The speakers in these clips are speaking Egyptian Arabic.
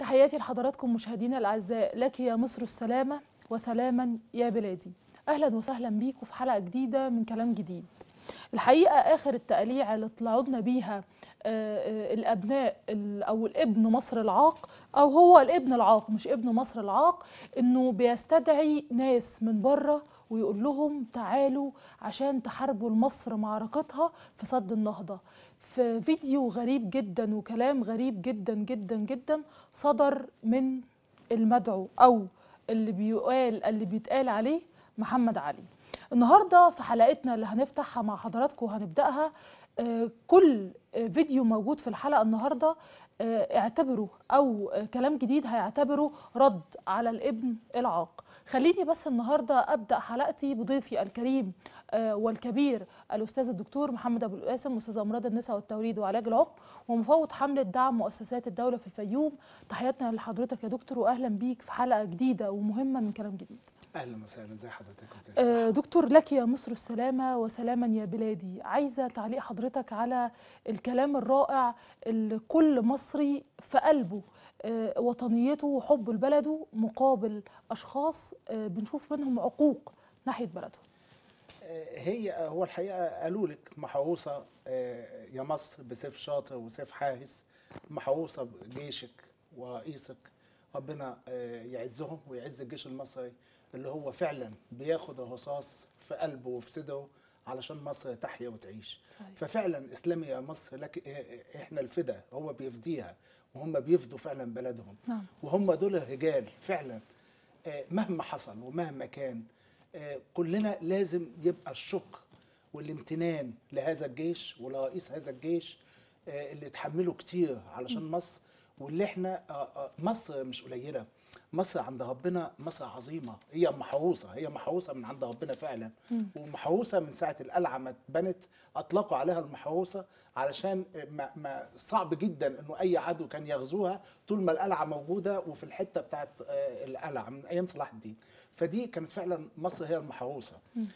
تحياتي لحضراتكم مشاهدينا الاعزاء لك يا مصر السلامه وسلاما يا بلادي اهلا وسهلا بيكم في حلقه جديده من كلام جديد الحقيقه اخر التقاليع اللي طلعوا لنا بيها آه، آه، الابناء ال- او الابن مصر العاق او هو الابن العاق مش ابن مصر العاق انه بيستدعي ناس من بره ويقول لهم تعالوا عشان تحاربوا لمصر معركتها في سد النهضه في فيديو غريب جدا وكلام غريب جدا جدا جدا صدر من المدعو او اللي بيقال اللي بيتقال عليه محمد علي النهارده في حلقتنا اللي هنفتحها مع حضراتكم وهنبداها آه، كل آه، فيديو موجود في الحلقه النهارده آه، اعتبره او آه، كلام جديد هيعتبره رد على الابن العاق خليني بس النهارده ابدا حلقتي بضيفي الكريم آه، والكبير الاستاذ الدكتور محمد ابو القاسم استاذ امراض النساء والتوليد وعلاج العقم ومفوض حمله دعم مؤسسات الدوله في الفيوم تحياتنا لحضرتك يا دكتور واهلا بيك في حلقه جديده ومهمه من كلام جديد اهلا وسهلا زي حضرتك وزي آه، الصحة. دكتور لك يا مصر السلامة وسلاما يا بلادي عايزة تعليق حضرتك على الكلام الرائع اللي كل مصري في قلبه آه، وطنيته وحب لبلده مقابل أشخاص آه، بنشوف منهم عقوق ناحية بلدهم آه، هي هو الحقيقه قالوا لك محووصه آه، يا مصر بسيف شاطر وسيف حاهس محووصه بجيشك ورئيسك ربنا آه، يعزهم ويعز الجيش المصري اللي هو فعلا بياخد الرصاص في قلبه وفي صدره علشان مصر تحيا وتعيش صحيح. ففعلا اسلامي يا مصر لك آه، احنا الفدا هو بيفديها وهم بيفدوا فعلا بلدهم نعم وهم دول الرجال فعلا آه، مهما حصل ومهما كان آه، كلنا لازم يبقى الشكر والامتنان لهذا الجيش ولرئيس هذا الجيش آه، اللي اتحملوا كتير علشان مصر واللي احنا آه، آه، مصر مش قليله مصر عند ربنا مصر عظيمه هي محروسه هي محروسه من عند ربنا فعلا ومحروسه من ساعه القلعه ما اتبنت اطلقوا عليها المحروسه علشان ما, ما صعب جدا انه اي عدو كان يغزوها طول ما القلعه موجوده وفي الحته بتاعت آه، القلعه من ايام صلاح الدين فدي كانت فعلا مصر هي المحروسه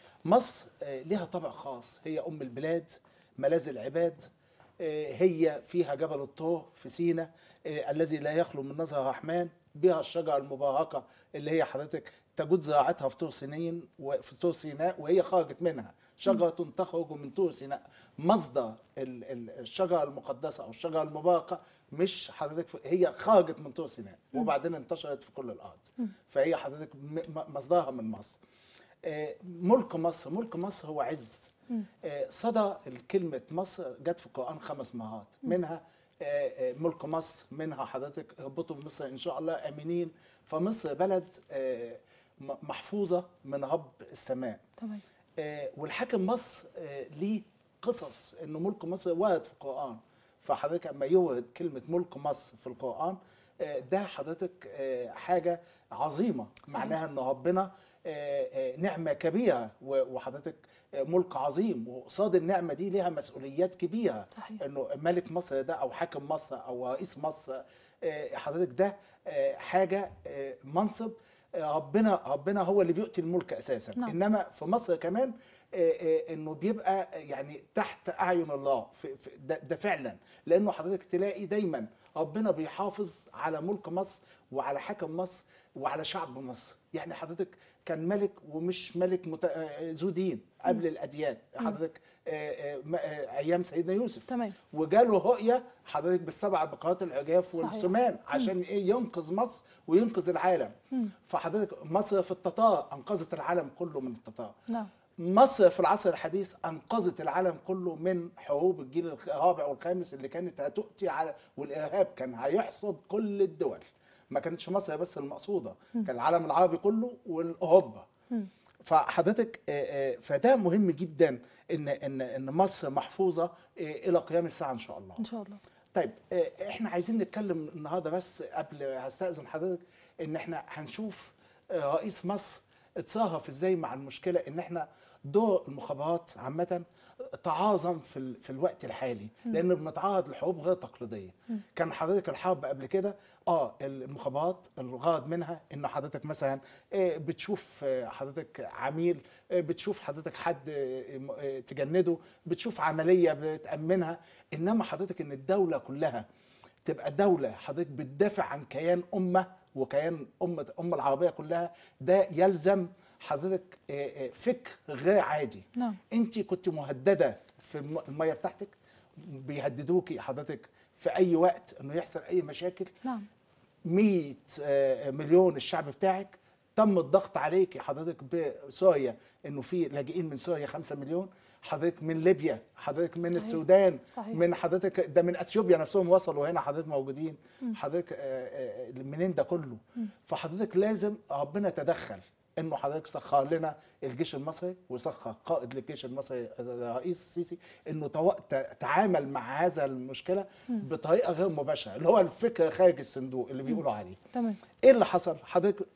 مصر آه، لها طبع خاص هي ام البلاد ملاذ العباد آه، هي فيها جبل الطور في سينا آه، الذي لا يخلو من نظر الرحمن بها الشجره المباركه اللي هي حضرتك تجود زراعتها في طور سينين وفي طور سيناء وهي خرجت منها شجره تخرج من طور سيناء مصدر ال- ال- الشجره المقدسه او الشجره المباركه مش حضرتك في- هي خرجت من طور سيناء وبعدين انتشرت في كل الارض فهي حضرتك م- م- مصدرها من مصر آه، ملك مصر ملك مصر هو عز آه، صدى الكلمة مصر جت في القرآن خمس مرات منها آه، آه، ملك مصر منها حضرتك اهبطوا من مصر إن شاء الله آمنين فمصر بلد آه، م- محفوظة من رب السماء تمام آه، والحاكم مصر آه، ليه قصص انه ملك مصر ورد في القران فحضرتك اما يورد كلمه ملك مصر في القران آه، ده حضرتك آه، حاجه عظيمه صحيح. معناها ان ربنا آه، آه، نعمه كبيره و- وحضرتك آه، ملك عظيم وقصاد النعمه دي ليها مسؤوليات كبيره صحيح. انه ملك مصر ده او حاكم مصر او رئيس مصر آه، حضرتك ده آه، حاجه آه، منصب آه، ربنا ربنا هو اللي بيؤتي الملك اساسا نعم. انما في مصر كمان آه، آه، انه بيبقى يعني تحت اعين الله في في- ده, ده فعلا لانه حضرتك تلاقي دايما ربنا بيحافظ على ملك مصر وعلى حاكم مصر وعلى شعب مصر يعني حضرتك كان ملك ومش ملك مت... آه، ذو دين قبل الاديان حضرتك آه، آه، م- آه، ايام سيدنا يوسف تمام وجاله رؤيه حضرتك بالسبع بقرات العجاف صحيح. والسمان عشان ايه ينقذ مصر وينقذ العالم فحضرتك مصر في التتار انقذت العالم كله من التتار نعم مصر في العصر الحديث انقذت العالم كله من حروب الجيل الرابع والخامس اللي كانت هتؤتي على والارهاب كان هيحصد كل الدول ما كانتش مصر بس المقصوده كان العالم العربي كله واوروبا فحضرتك آه، آه، فده مهم جدا ان ان ان مصر محفوظه آه، الى قيام الساعه ان شاء الله إن شاء الله طيب آه، احنا عايزين نتكلم النهارده بس قبل هستأذن حضرتك ان احنا هنشوف آه، رئيس مصر اتصرف ازاي مع المشكله ان احنا دور المخابرات عامه تعاظم في ال- في الوقت الحالي لان بنتعرض لحروب غير تقليديه كان حضرتك الحرب قبل كده اه المخابرات الغرض منها ان حضرتك مثلا آه، بتشوف آه، حضرتك عميل آه، بتشوف حضرتك حد آه، م- آه، تجنده بتشوف عمليه بتامنها انما حضرتك ان الدوله كلها تبقى دوله حضرتك بتدافع عن كيان امه وكيان امه امه العربيه كلها ده يلزم حضرتك آه، آه، فكر غير عادي نعم انت كنت مهدده في الم- الميه بتاعتك بيهددوكي حضرتك في اي وقت انه يحصل اي مشاكل نعم 100 آه، مليون الشعب بتاعك تم الضغط عليك حضرتك بسوريا انه في لاجئين من سوريا 5 مليون حضرتك من ليبيا حضرتك من صحيح. السودان صحيح. من حضرتك ده من اثيوبيا نفسهم وصلوا هنا حضرتك موجودين حضرتك آه، آه، منين ده كله فحضرتك لازم ربنا يتدخل انه حضرتك سخر لنا الجيش المصري وسخر قائد للجيش المصري الرئيس السيسي انه تو- ت- تعامل مع هذا المشكله بطريقه غير مباشره اللي هو الفكر خارج الصندوق اللي بيقولوا عليه تمام ايه اللي حصل حضرتك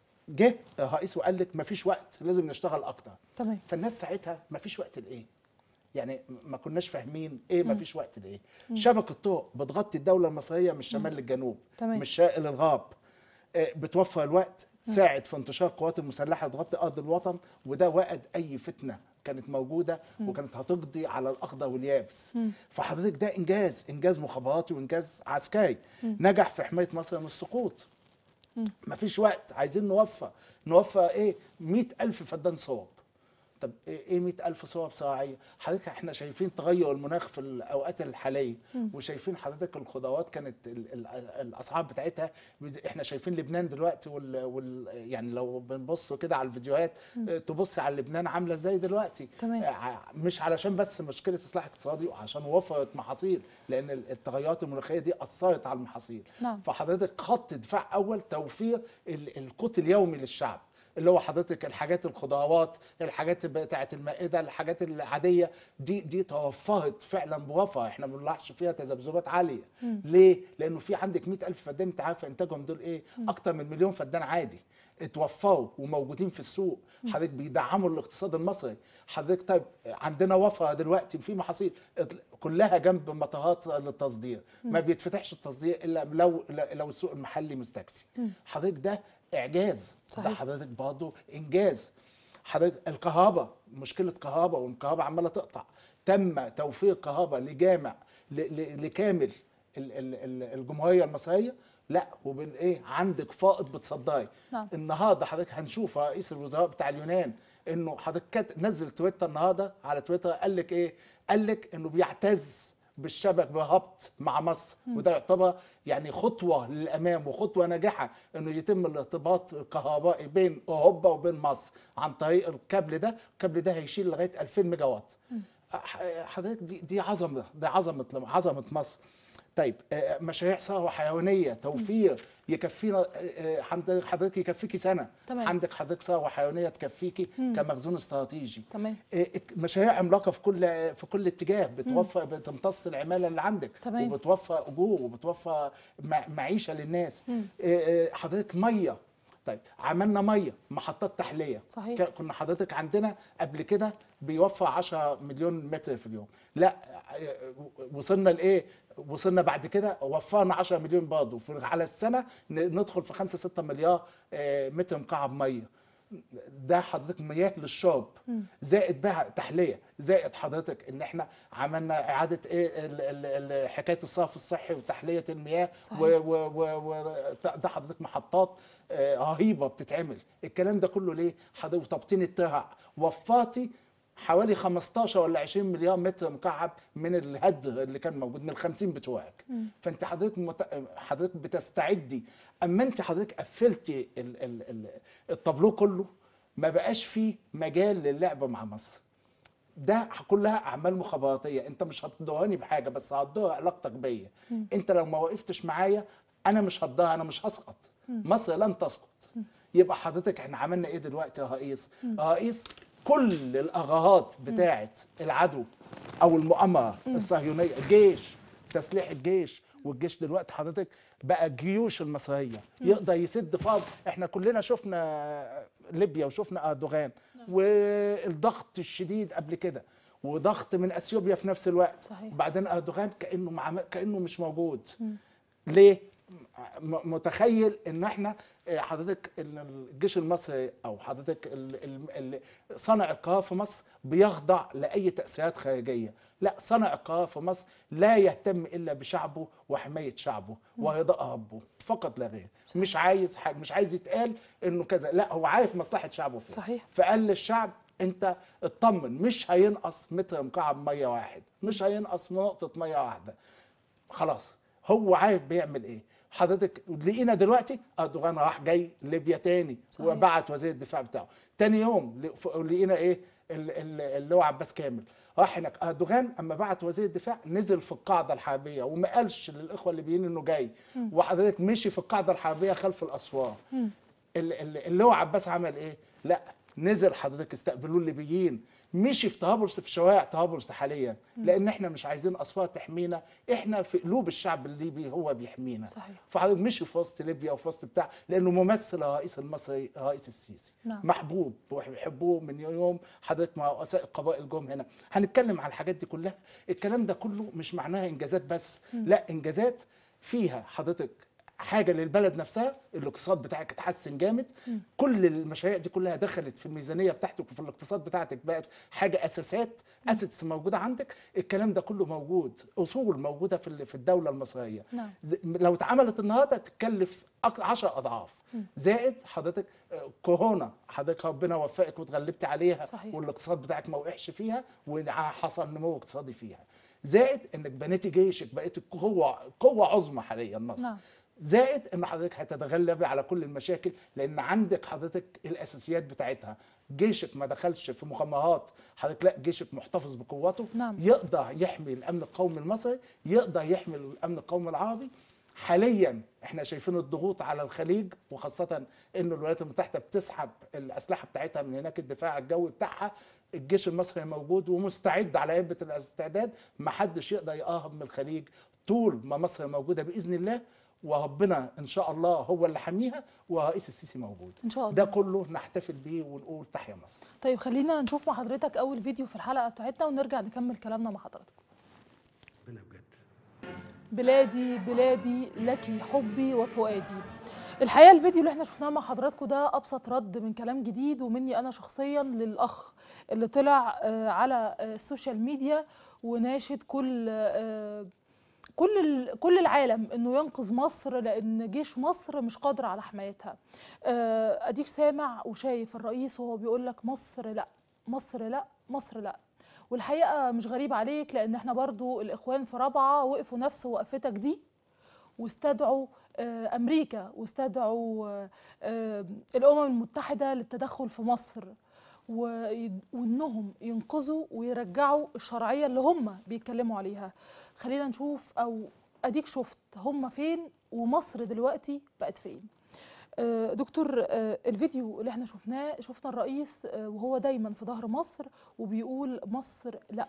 جه الرئيس وقال لك مفيش وقت لازم نشتغل اكتر تمام فالناس ساعتها مفيش وقت لايه يعني ما كناش فاهمين ايه مفيش وقت لايه شبكه طرق بتغطي الدوله المصريه من الشمال للجنوب تمام. من الشرق للغرب آه، بتوفر الوقت تساعد في انتشار القوات المسلحه تغطي ارض الوطن وده وقد اي فتنه كانت موجوده وكانت هتقضي على الاخضر واليابس فحضرتك ده انجاز انجاز مخابراتي وانجاز عسكري نجح في حمايه مصر من السقوط مفيش وقت عايزين نوفر نوفر ايه 100 ألف فدان صوب طب ايه 100 ألف صوب صناعية حضرتك احنا شايفين تغير المناخ في الأوقات الحالية وشايفين حضرتك الخضروات كانت ال ال الأسعار بتاعتها بز- احنا شايفين لبنان دلوقتي وال, وال يعني لو بنبص كده على الفيديوهات اه، تبص على لبنان عاملة ازاي دلوقتي تمام. اه، ع- مش علشان بس مشكلة إصلاح اقتصادي وعشان وفرت محاصيل لأن ال- التغيرات المناخية دي أثرت على المحاصيل نعم. فحضرتك خط دفاع اول توفير ال- القوت اليومي للشعب اللي هو حضرتك الحاجات الخضروات الحاجات بتاعه المائده الحاجات العاديه دي دي توفرت فعلا بوفره احنا ما بنلاحظش فيها تذبذبات عاليه ليه لانه في عندك 100000 فدان انت عارف انتاجهم دول ايه اكتر من مليون فدان عادي اتوفروا وموجودين في السوق حضرتك بيدعموا الاقتصاد المصري حضرتك طيب عندنا وفره دلوقتي في محاصيل ات- كلها جنب مطارات للتصدير ما بيتفتحش التصدير الا لو لو السوق المحلي مستكفي حضرتك ده اعجاز ده صحيح. حضرتك برضه انجاز حضرتك الكهرباء مشكله كهرباء والكهرباء عماله تقطع تم توفير كهرباء لجامع ل- ل- لكامل ال- ال- ال- الجمهوريه المصريه لا وبال ايه عندك فائض بتصدري نعم. النهارده حضرتك هنشوف رئيس الوزراء بتاع اليونان انه حضرتك كات- نزل تويتر النهارده على تويتر قال لك ايه قال لك انه بيعتز بالشبك بربط مع مصر وده يعتبر يعني خطوه للامام وخطوه ناجحه انه يتم الارتباط الكهربائي بين اوروبا وبين مصر عن طريق الكابل ده الكابل ده هيشيل لغايه 2000 ميجا وات ح- حضرتك دي دي عظمه دي عظمه عظمه مصر طيب آه، مشاريع ثروه حيوانيه توفير يكفينا آه، آه، عند حضرتك يكفيكي سنه تمام. عندك حضرتك ثروه حيوانيه تكفيكي كمخزون استراتيجي تمام آه، مشاريع عملاقه في كل في كل اتجاه بتوفر بتمتص العماله اللي عندك تمام. وبتوفر اجور وبتوفر مع- معيشه للناس آه، آه، حضرتك ميه طيب عملنا ميه محطات تحليه صحيح. ك- كنا حضرتك عندنا قبل كده بيوفر 10 مليون متر في اليوم لا آه، وصلنا لايه وصلنا بعد كده وفرنا 10 مليون برضه في- على السنه ن- ندخل في 5 6 مليار آه، متر مكعب ميه ده حضرتك مياه للشرب زائد بقى تحليه زائد حضرتك ان احنا عملنا اعاده ايه ال- ال- ال- حكايه الصرف الصحي وتحليه المياه صحيح. و و و و ده حضرتك محطات آه، رهيبه بتتعمل الكلام ده كله ليه حضرتك وتبطين الترع وفرتي حوالي 15 ولا 20 مليار متر مكعب من الهدر اللي كان موجود من ال 50 بتوعك فانت حضرتك مت... حضرتك بتستعدي اما انت حضرتك قفلتي ال... ال... ال... الطابلو كله ما بقاش فيه مجال للعب مع مصر ده كلها اعمال مخابراتيه انت مش هتضرني بحاجه بس هتضر علاقتك بيا انت لو ما وقفتش معايا انا مش هتضر انا مش هسقط مصر لن تسقط يبقى حضرتك احنا عملنا ايه دلوقتي يا رئيس رئيس كل الاغراضات بتاعه العدو او المؤامره الصهيونيه الجيش تسليح الجيش والجيش دلوقتي حضرتك بقى الجيوش المصريه يقدر يسد فرض احنا كلنا شفنا ليبيا وشفنا اردوغان والضغط الشديد قبل كده وضغط من اثيوبيا في نفس الوقت صحيح. بعدين اردوغان كانه مع كانه مش موجود ليه م- متخيل ان احنا آه، حضرتك ان الجيش المصري او حضرتك ال- ال- ال- صانع القرار في مصر بيخضع لاي تاثيرات خارجيه لا صانع القرار في مصر لا يهتم الا بشعبه وحمايه شعبه ورضاء ربه فقط لا غير مش عايز حاجه مش عايز يتقال انه كذا لا هو عارف مصلحه شعبه فين صحيح. فقال للشعب انت اطمن مش هينقص متر مكعب ميه واحد مش هينقص نقطه ميه واحده خلاص هو عارف بيعمل ايه حضرتك لقينا دلوقتي اردوغان راح جاي ليبيا تاني صحيح. وبعت وزير الدفاع بتاعه تاني يوم ل- ف- لقينا ايه ال- ال- اللي هو عباس كامل راح هناك اردوغان اما بعت وزير الدفاع نزل في القاعده الحربيه وما قالش للاخوه الليبيين انه جاي وحضرتك مشي في القاعده الحربيه خلف الاسوار ال- ال- اللي هو عباس عمل ايه؟ لا نزل حضرتك استقبلوه الليبيين مشي في طرابلس في شوارع طرابلس حاليا لان احنا مش عايزين اسوار تحمينا احنا في قلوب الشعب الليبي هو بيحمينا صحيح. فحضرتك مشي في وسط ليبيا وفي وسط بتاع لانه ممثل الرئيس المصري الرئيس السيسي نعم. محبوب وبيحبوه من يوم حضرتك مع رؤساء القبائل جم هنا هنتكلم على الحاجات دي كلها الكلام ده كله مش معناها انجازات بس لا انجازات فيها حضرتك حاجه للبلد نفسها الاقتصاد بتاعك اتحسن جامد كل المشاريع دي كلها دخلت في الميزانيه بتاعتك وفي الاقتصاد بتاعتك بقت حاجه اساسات اسيتس موجوده عندك الكلام ده كله موجود اصول موجوده في ال- في الدوله المصريه نعم. ز- لو اتعملت النهارده تتكلف 10 اضعاف زائد حضرتك آه، كورونا حضرتك ربنا وفقك واتغلبت عليها صحيح. والاقتصاد بتاعك ما وقعش فيها وحصل نمو اقتصادي فيها زائد انك بنيتي جيشك بقيت قوه قوه عظمى حاليا مصر نعم. زائد ان حضرتك هتتغلبي على كل المشاكل لان عندك حضرتك الاساسيات بتاعتها جيشك ما دخلش في مغامرات حضرتك لا جيشك محتفظ بقوته نعم. يقدر يحمي الامن القومي المصري يقدر يحمي الامن القومي العربي حاليا احنا شايفين الضغوط على الخليج وخاصه ان الولايات المتحده بتسحب الاسلحه بتاعتها من هناك الدفاع الجوي بتاعها الجيش المصري موجود ومستعد على هيبه الاستعداد ما حدش يقدر يقرب من الخليج طول ما مصر موجوده باذن الله وربنا ان شاء الله هو اللي حاميها ورئيس السيسي موجود ان شاء الله ده كله نحتفل بيه ونقول تحيا مصر طيب خلينا نشوف مع حضرتك اول فيديو في الحلقه بتاعتنا ونرجع نكمل كلامنا مع حضرتك ربنا بجد بلادي بلادي لك حبي وفؤادي الحقيقه الفيديو اللي احنا شفناه مع حضراتكم ده ابسط رد من كلام جديد ومني انا شخصيا للاخ اللي طلع آه، على آه، السوشيال ميديا وناشد كل آه، كل ال- كل العالم انه ينقذ مصر لان جيش مصر مش قادر على حمايتها آه، اديك سامع وشايف الرئيس وهو بيقول لك مصر لا مصر لا مصر لا والحقيقه مش غريب عليك لان احنا برضو الاخوان في رابعه وقفوا نفس وقفتك دي واستدعوا آه، امريكا واستدعوا آه، آه، الامم المتحده للتدخل في مصر وي- وانهم ينقذوا ويرجعوا الشرعيه اللي هم بيتكلموا عليها خلينا نشوف او اديك شفت هم فين ومصر دلوقتي بقت فين آه، دكتور آه، الفيديو اللي احنا شفناه شفنا الرئيس آه، وهو دايما في ظهر مصر وبيقول مصر لا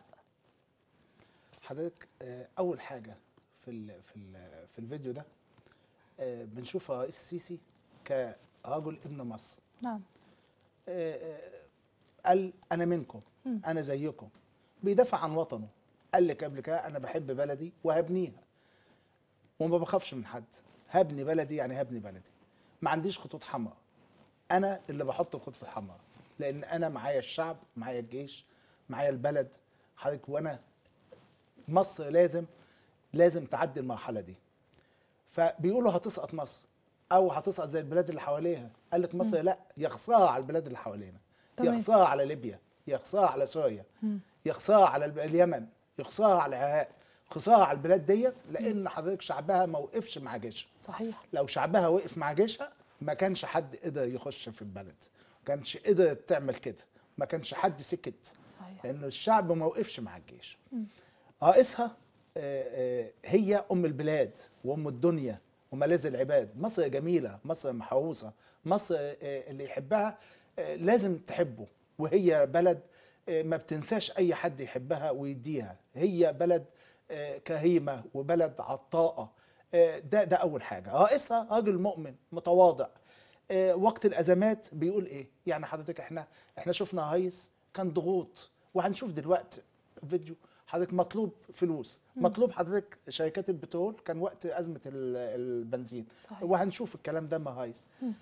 حضرتك آه، اول حاجه في ال في ال في الفيديو ده آه، بنشوف الرئيس السيسي كرجل ابن مصر نعم آه، آه، قال انا منكم مم. انا زيكم بيدافع عن وطنه قال لك قبل كده انا بحب بلدي وهبنيها وما بخافش من حد هبني بلدي يعني هبني بلدي ما عنديش خطوط حمراء انا اللي بحط الخطوط الحمراء لان انا معايا الشعب معايا الجيش معايا البلد حضرتك وانا مصر لازم لازم تعدي المرحله دي فبيقولوا هتسقط مصر او هتسقط زي البلاد اللي حواليها قال لك مصر لا يخسرها على البلاد اللي حوالينا تمام. يخسرها على ليبيا يخسرها على سوريا يخسرها على الب- اليمن يخسرها على العراق خسارة على البلاد ديت لان حضرتك شعبها ما وقفش مع جيشها صحيح لو شعبها وقف مع جيشها ما كانش حد قدر يخش في البلد ما كانش قدر تعمل كده ما كانش حد سكت صحيح لان الشعب ما وقفش مع الجيش رئيسها آه، آه، هي ام البلاد وام الدنيا وملاذ العباد مصر جميله مصر محروسه مصر آه، اللي يحبها آه، لازم تحبه وهي بلد آه، ما بتنساش اي حد يحبها ويديها هي بلد آه، كريمه وبلد عطاءه آه، ده ده اول حاجه رئيسها راجل مؤمن متواضع آه، وقت الازمات بيقول ايه يعني حضرتك احنا احنا شفنا رئيس كان ضغوط وهنشوف دلوقتي فيديو حضرتك مطلوب فلوس مطلوب حضرتك شركات البترول كان وقت ازمه ال- البنزين صحيح. وهنشوف الكلام ده مهايس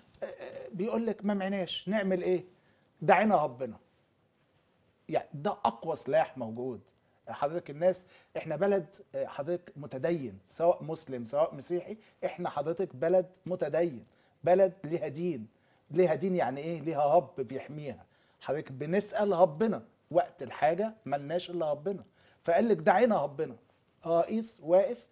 بيقول لك ما معناش نعمل ايه دعينا ربنا يعني ده اقوى سلاح موجود حضرتك الناس احنا بلد آه، حضرتك متدين سواء مسلم سواء مسيحي احنا حضرتك بلد متدين بلد ليها دين ليها دين يعني ايه ليها رب بيحميها حضرتك بنسال ربنا وقت الحاجه ملناش الا ربنا فقال لك دعينا ربنا رئيس واقف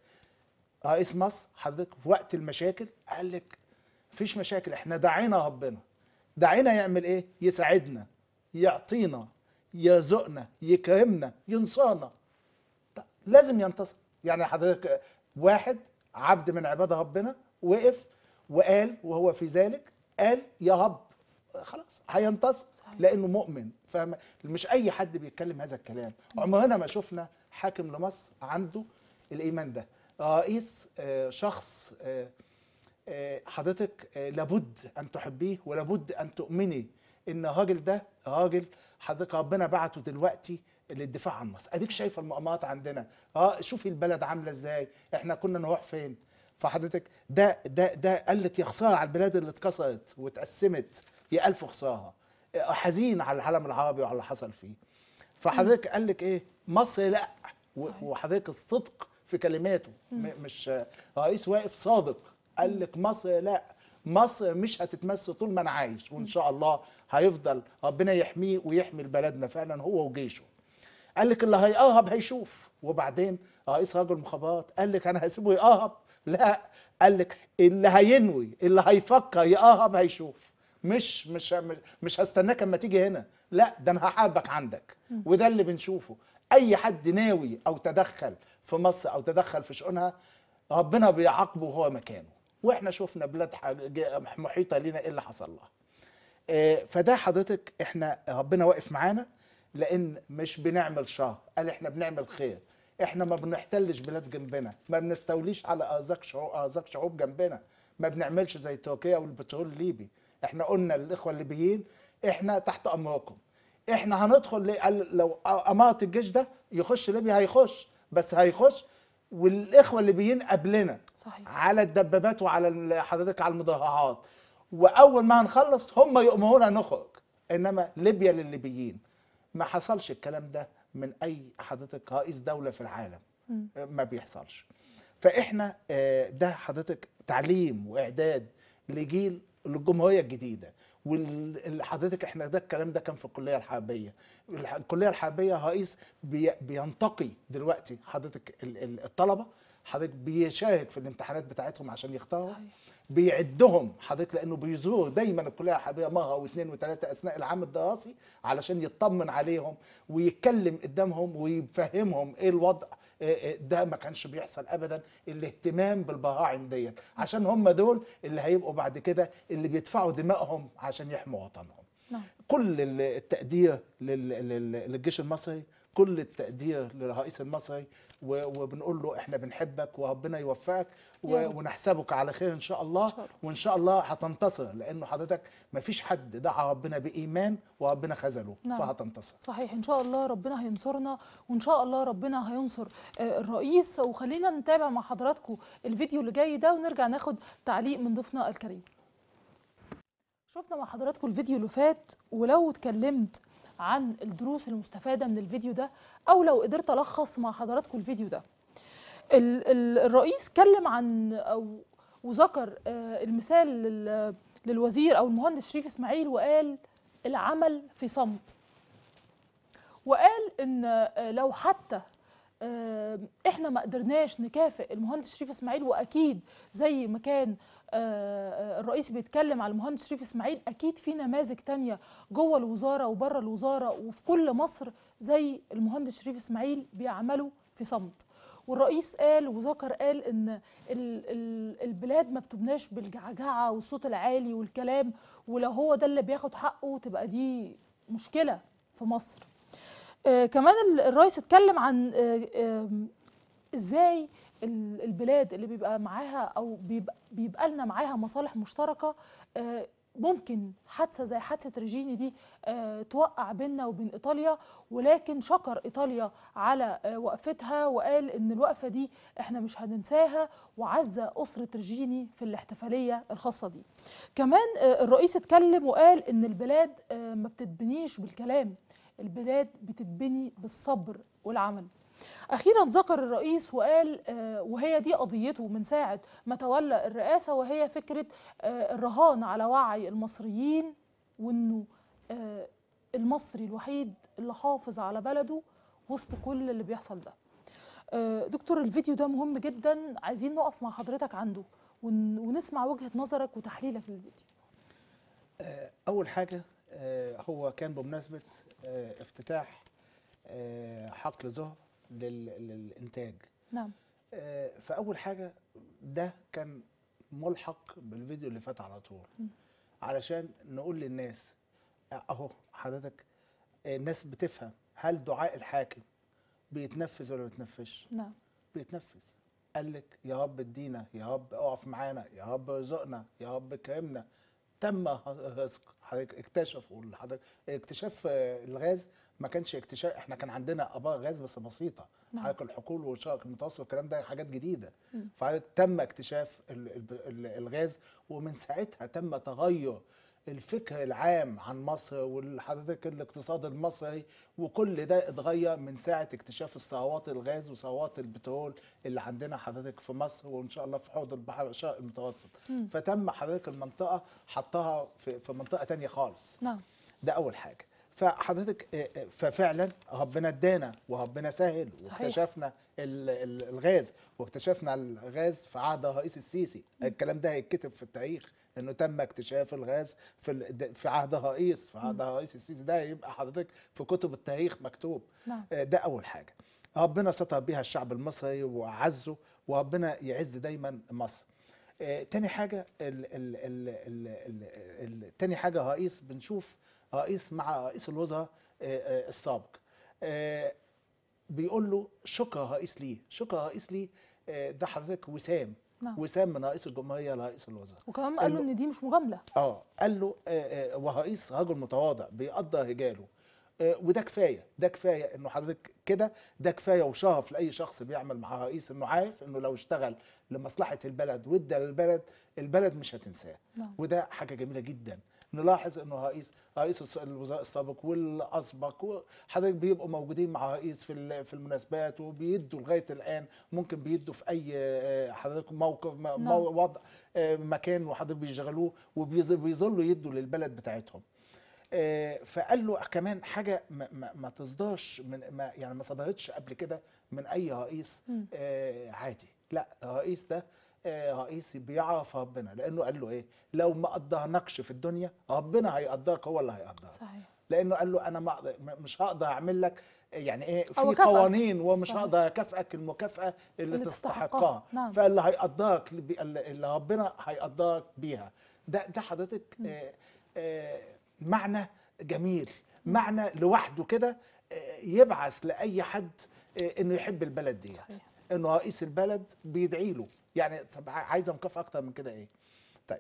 رئيس مصر حضرتك في وقت المشاكل قال لك مفيش مشاكل احنا دعينا ربنا دعينا يعمل ايه يساعدنا يعطينا يرزقنا يكرمنا ينصرنا طب لازم ينتصر يعني حضرتك واحد عبد من عباد ربنا وقف وقال وهو في ذلك قال يا رب خلاص هينتصر صحيح. لانه مؤمن فاهم مش اي حد بيتكلم هذا الكلام عمرنا ما شفنا حاكم لمصر عنده الايمان ده رئيس آه، شخص آه، آه، حضرتك آه، لابد ان تحبيه ولابد ان تؤمني ان الراجل ده راجل حضرتك ربنا بعته دلوقتي للدفاع عن مصر اديك شايفه المقامات عندنا اه شوفي البلد عامله ازاي احنا كنا نروح فين فحضرتك ده ده ده قال لك يا خساره على البلاد اللي اتكسرت واتقسمت يا الف خساره آه، حزين على العالم العربي وعلى اللي حصل فيه فحضرتك قال لك ايه مصر لا و- صحيح. وحضرتك الصدق في كلماته م- مش آه، رئيس واقف صادق قال لك مصر لا مصر مش هتتمس طول ما انا عايش وان شاء الله هيفضل ربنا يحميه ويحمي بلدنا فعلا هو وجيشه قال لك اللي هيقرب هيشوف وبعدين رئيس رجل المخابرات قال لك انا هسيبه يقرب لا قال لك اللي هينوي اللي هيفكر يقرب هيشوف مش مش مش هستناك اما تيجي هنا لا ده انا هحاربك عندك وده اللي بنشوفه اي حد ناوي او تدخل في مصر او تدخل في شؤونها ربنا بيعاقبه وهو مكانه واحنا شفنا بلاد حاج- محيطه لينا ايه اللي حصل لها آه، فده حضرتك احنا ربنا واقف معانا لان مش بنعمل شر قال احنا بنعمل خير احنا ما بنحتلش بلاد جنبنا ما بنستوليش على ارزاق شعوب ارزاق شعوب جنبنا ما بنعملش زي تركيا والبترول الليبي احنا قلنا للاخوه الليبيين احنا تحت امركم احنا هندخل ليه؟ قال لو امارة الجيش ده يخش ليبيا هيخش بس هيخش والاخوه الليبيين قبلنا صحيح على الدبابات وعلى ال- حضرتك على المضاهعات واول ما هنخلص هم يؤمرونا نخرج انما ليبيا للليبيين ما حصلش الكلام ده من اي حضرتك رئيس دوله في العالم مم. ما بيحصلش فاحنا آه، ده حضرتك تعليم واعداد لجيل الجمهوريه الجديده وحضرتك احنا ده الكلام ده كان في الكليه الحربيه الح- الكليه الحربيه رئيس بي بينتقي دلوقتي حضرتك ال- ال- الطلبه حضرتك بيشارك في الامتحانات بتاعتهم عشان يختاروا صحيح بيعدهم حضرتك لانه بيزور دايما الكليه الحربيه مره واثنين وثلاثه اثناء العام الدراسي علشان يطمن عليهم ويتكلم قدامهم ويفهمهم ايه الوضع إيه إيه ده ما كانش بيحصل ابدا الاهتمام بالبراعم ديت عشان هم دول اللي هيبقوا بعد كده اللي بيدفعوا دمائهم عشان يحموا وطنهم نعم كل ال- التقدير لل- لل- للجيش المصري كل التقدير للرئيس المصري و- وبنقول له احنا بنحبك وربنا يوفقك و- يا رب. ونحسبك على خير ان شاء الله إن شاء الله. وان شاء الله هتنتصر لانه حضرتك ما فيش حد دعا ربنا بايمان وربنا خذله نعم. فهتنتصر صحيح ان شاء الله ربنا هينصرنا وان شاء الله ربنا هينصر آه، الرئيس وخلينا نتابع مع حضراتكم الفيديو اللي جاي ده ونرجع ناخد تعليق من ضيفنا الكريم شفنا مع حضراتكم الفيديو اللي فات ولو اتكلمت عن الدروس المستفادة من الفيديو ده أو لو قدرت ألخص مع حضراتكم الفيديو ده ال- ال- الرئيس اتكلم عن أو وذكر آه، المثال لل- للوزير أو المهندس شريف إسماعيل وقال العمل في صمت وقال ان آه، لو حتى آه، احنا ما قدرناش نكافئ المهندس شريف اسماعيل واكيد زي ما كان آه، آه، الرئيس بيتكلم على المهندس شريف اسماعيل اكيد في نماذج تانية جوه الوزاره وبره الوزاره وفي كل مصر زي المهندس شريف اسماعيل بيعملوا في صمت والرئيس قال وذكر قال ان ال- ال- البلاد ما بتبناش بالجعجعه والصوت العالي والكلام ولو هو ده اللي بياخد حقه تبقى دي مشكله في مصر آه كمان ال- الرئيس اتكلم عن آه آم، ازاي ال- البلاد اللي بيبقى معاها او بيبقى, بيبقى لنا معاها مصالح مشتركه آه ممكن حادثه زي حادثه ريجيني دي آه، توقع بيننا وبين ايطاليا ولكن شكر ايطاليا على آه، وقفتها وقال ان الوقفه دي احنا مش هننساها وعزى اسره ريجيني في الاحتفاليه الخاصه دي. كمان آه، الرئيس اتكلم وقال ان البلاد آه، ما بتتبنيش بالكلام البلاد بتتبني بالصبر والعمل. اخيرا ذكر الرئيس وقال آه، وهي دي قضيته من ساعه ما تولى الرئاسه وهي فكره آه، الرهان على وعي المصريين وانه آه، المصري الوحيد اللي حافظ على بلده وسط كل اللي بيحصل ده آه، دكتور الفيديو ده مهم جدا عايزين نقف مع حضرتك عنده ون- ونسمع وجهة نظرك وتحليلك للفيديو آه، اول حاجه آه، هو كان بمناسبه آه، افتتاح آه، حقل زهر لل- للانتاج نعم آه، فاول حاجه ده كان ملحق بالفيديو اللي فات على طول علشان نقول للناس اهو حضرتك آه، الناس بتفهم هل دعاء الحاكم بيتنفذ ولا ما بيتنفذش نعم بيتنفذ قال لك يا رب ادينا يا رب اقف معانا يا رب ارزقنا يا رب كرمنا تم رزق حضرتك اكتشفوا حضرتك اكتشاف آه، الغاز ما كانش اكتشاف احنا كان عندنا ابار غاز بس بسيطه نعم. حضرتك الحقول والشرق المتوسط والكلام ده حاجات جديده فحضرتك تم اكتشاف ال- ال- ال- الغاز ومن ساعتها تم تغير الفكر العام عن مصر وحضرتك الاقتصاد المصري وكل ده اتغير من ساعه اكتشاف الثروات الغاز وثروات البترول اللي عندنا حضرتك في مصر وان شاء الله في حوض البحر الشرق المتوسط فتم حضرتك المنطقه حطها في في منطقه تانية خالص نعم ده اول حاجه فحضرتك آه، آه، ففعلا ربنا ادانا وربنا سهل صحيح. واكتشفنا ال- ال- الغاز واكتشفنا الغاز في عهد الرئيس السيسي الكلام ده هيتكتب في التاريخ انه تم اكتشاف الغاز في ال- د- في عهد الرئيس في عهد الرئيس السيسي ده يبقى حضرتك في كتب التاريخ مكتوب نعم. آه، ده اول حاجه ربنا ستر بيها الشعب المصري وعزه وربنا يعز دايما مصر آه، تاني حاجه ال ال ال ال ال ال تاني حاجه رئيس بنشوف رئيس مع رئيس الوزراء آه، آه، السابق آه، بيقول له شكرا رئيس ليه شكرا رئيس ليه آه، ده حضرتك وسام نعم. وسام من رئيس الجمهوريه لرئيس الوزراء وكمان قالوا قال له- ان دي مش مجامله اه قال له آه، آه، ورئيس رجل متواضع بيقدر رجاله آه، وده كفايه ده كفايه انه حضرتك كده ده كفايه وشرف لاي شخص بيعمل مع رئيس انه عارف انه لو اشتغل لمصلحه البلد وادى للبلد البلد مش هتنساه نعم. وده حاجه جميله جدا نلاحظ انه رئيس رئيس الس- الوزراء السابق والاسبق حضرتك بيبقوا موجودين مع رئيس في ال- في المناسبات وبيدوا لغايه الان ممكن بيدوا في اي آه، حضرتك موقف م- نعم. مو- وضع آه، مكان وحضرتك بيشغلوه وبيظلوا يدوا للبلد بتاعتهم آه، فقال له كمان حاجه ما, ما, ما تصدرش من ما يعني ما صدرتش قبل كده من اي رئيس آه، عادي لا الرئيس ده آه، رئيس بيعرف ربنا لانه قال له ايه لو ما قدرناكش في الدنيا ربنا هيقدرك هو اللي هيقدرك صحيح لانه قال له انا ما أقدر- ما- مش هقدر اعمل لك يعني ايه أو في أكافئك. قوانين ومش صحيح. هقدر اكافئك المكافاه اللي, اللي تستحقها تستحقها. نعم. فاللي هيقدرك اللي بي- اللي ربنا هيقدرك بيها ده ده حضرتك آه آه معنى جميل معنى لوحده كده آه يبعث لاي حد آه انه يحب البلد ديت صحيح. انه رئيس البلد بيدعي له يعني طب عايزه مكافاه اكتر من كده ايه طيب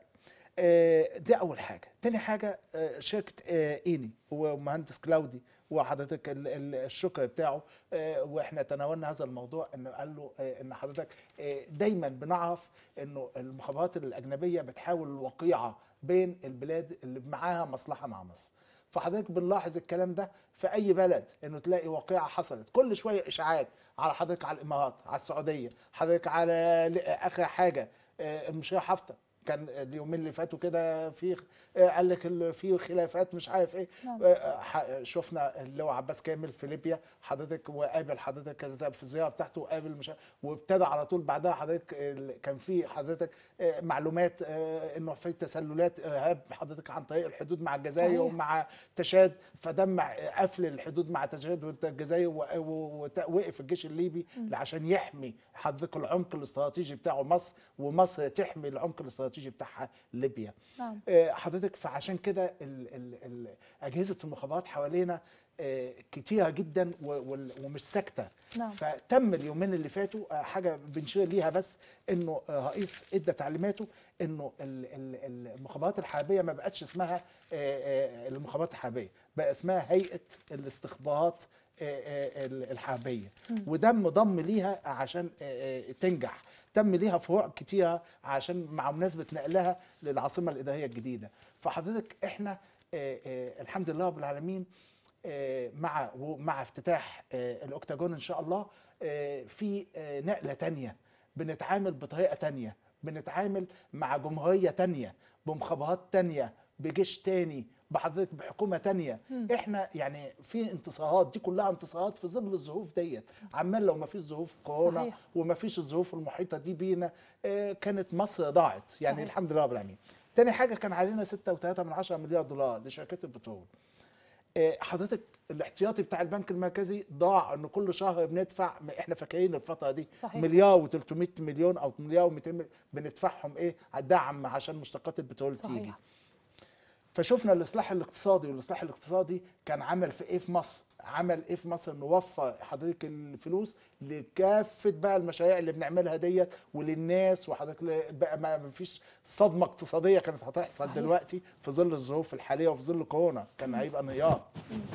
آه، دي اول حاجه تاني حاجه آه، شركه آه، ايني ومهندس كلاودي وحضرتك ال- ال- الشكر بتاعه آه، واحنا تناولنا هذا الموضوع انه قال له آه، ان حضرتك آه، دايما بنعرف انه المخابرات الاجنبيه بتحاول الوقيعه بين البلاد اللي معاها مصلحه مع مصر فحضرتك بنلاحظ الكلام ده في اي بلد انه تلاقي واقعه حصلت كل شويه اشاعات على حضرتك على الامارات على السعوديه حضرتك على ل- اخر حاجه آه، المشير حفتر كان اليومين اللي فاتوا كده في آه، قال لك ال- في خلافات مش عارف ايه نعم. آه، ح- شفنا اللي هو عباس كامل في ليبيا حضرتك وقابل حضرتك كذا في الزياره بتاعته وقابل مش عارف- وابتدى على طول بعدها حضرتك ال- كان في حضرتك آه، معلومات آه، انه في تسللات ارهاب حضرتك عن طريق الحدود مع الجزائر صحيح. ومع تشاد فدم قفل الحدود مع تشاد والجزائر و- و- ووقف الجيش الليبي عشان يحمي حضرتك العمق الاستراتيجي بتاعه مصر ومصر تحمي العمق الاستراتيجي الاستراتيجي بتاعها ليبيا نعم آه، حضرتك فعشان كده ال- ال- ال- اجهزه المخابرات حوالينا آه، كتيره جدا و- وال- ومش ساكته نعم فتم اليومين اللي فاتوا آه، حاجه بنشير ليها بس انه آه، رئيس ادى تعليماته انه ال- ال- المخابرات الحربيه ما بقتش اسمها آه، آه، المخابرات الحربيه بقى اسمها هيئه الاستخبارات آه، آه، ال- الحربيه وده انضم ليها عشان آه، آه، تنجح تم ليها فروع كتيره عشان مع مناسبه نقلها للعاصمه الاداريه الجديده فحضرتك احنا آه، آه، الحمد لله رب العالمين آه، مع ومع افتتاح آه، الاوكتاجون ان شاء الله آه، في آه، نقله تانية بنتعامل بطريقه تانية بنتعامل مع جمهوريه تانية بمخابرات تانية بجيش تاني بحضرتك بحكومه تانية احنا يعني في انتصارات دي كلها انتصارات في ظل الظروف ديت عمال لو ما فيش ظروف كورونا صحيح. وما فيش الظروف المحيطه دي بينا آه، كانت مصر ضاعت يعني صحيح. الحمد لله رب العالمين تاني حاجه كان علينا 6.3 من 10 مليار دولار لشركات البترول آه، حضرتك الاحتياطي بتاع البنك المركزي ضاع ان كل شهر بندفع احنا فاكرين الفتره دي صحيح. مليار و300 مليون او مليار و200 بندفعهم ايه على الدعم عشان مشتقات البترول تيجي صحيح فشفنا الاصلاح الاقتصادي والاصلاح الاقتصادي كان عمل في ايه في مصر عمل ايه في مصر انه وفر حضرتك الفلوس لكافه بقى المشاريع اللي بنعملها ديت وللناس وحضرتك ل- بقى ما ما فيش صدمه اقتصاديه كانت هتحصل صحيح. دلوقتي في ظل الظروف الحاليه وفي ظل كورونا كان هيبقى انهيار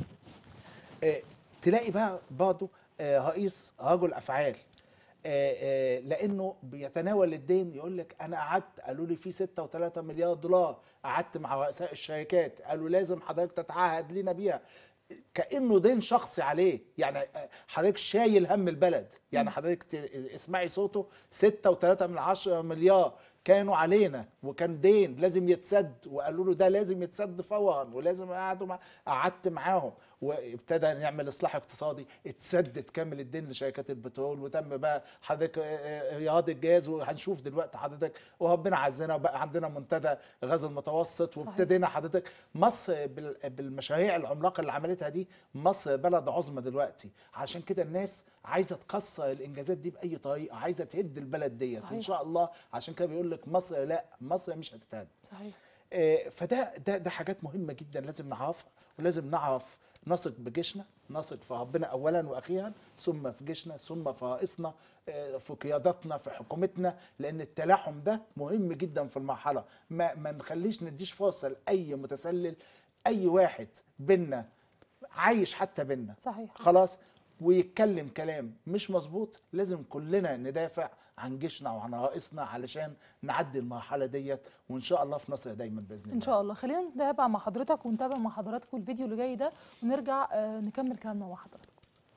آه، تلاقي بقى برضه آه، رئيس رجل افعال آه، آه، لانه بيتناول الدين يقول لك انا قعدت قالوا لي في 6.3 مليار دولار قعدت مع رؤساء الشركات قالوا لازم حضرتك تتعهد لينا بيها كانه دين شخصي عليه يعني آه، حضرتك شايل هم البلد يعني حضرتك ت- اسمعي صوته 6.3 من 10 مليار كانوا علينا وكان دين لازم يتسد وقالوا له ده لازم يتسد فورا ولازم قعدوا مع قعدت معاهم وابتدى نعمل اصلاح اقتصادي اتسدد كامل الدين لشركات البترول وتم بقى حضرتك آه، آه، رياض الجاز وهنشوف دلوقتي حضرتك وربنا عزنا وبقى عندنا منتدى غاز المتوسط صحيح. وابتدينا حضرتك مصر بال- بالمشاريع العملاقه اللي عملتها دي مصر بلد عظمى دلوقتي عشان كده الناس عايزه تكسر الانجازات دي باي طريقه عايزه تهد البلد ديت صحيح. وان شاء الله عشان كده بيقول لك مصر لا مصر مش هتتهد صحيح آه، فده ده ده حاجات مهمه جدا لازم نعرفها ولازم نعرف نثق بجيشنا نثق في ربنا اولا واخيرا ثم في جيشنا ثم في رئيسنا آه، في قيادتنا في حكومتنا لان التلاحم ده مهم جدا في المرحله ما ما نخليش نديش فرصه لاي متسلل اي واحد بينا عايش حتى بينا صحيح خلاص ويتكلم كلام مش مظبوط لازم كلنا ندافع عن جيشنا وعن رئيسنا علشان نعدي المرحله ديت وان شاء الله في نصر دايما باذن الله ان شاء الله خلينا نتابع مع حضرتك ونتابع مع حضراتكم الفيديو اللي جاي ده ونرجع آه، نكمل كلامنا مع حضراتكم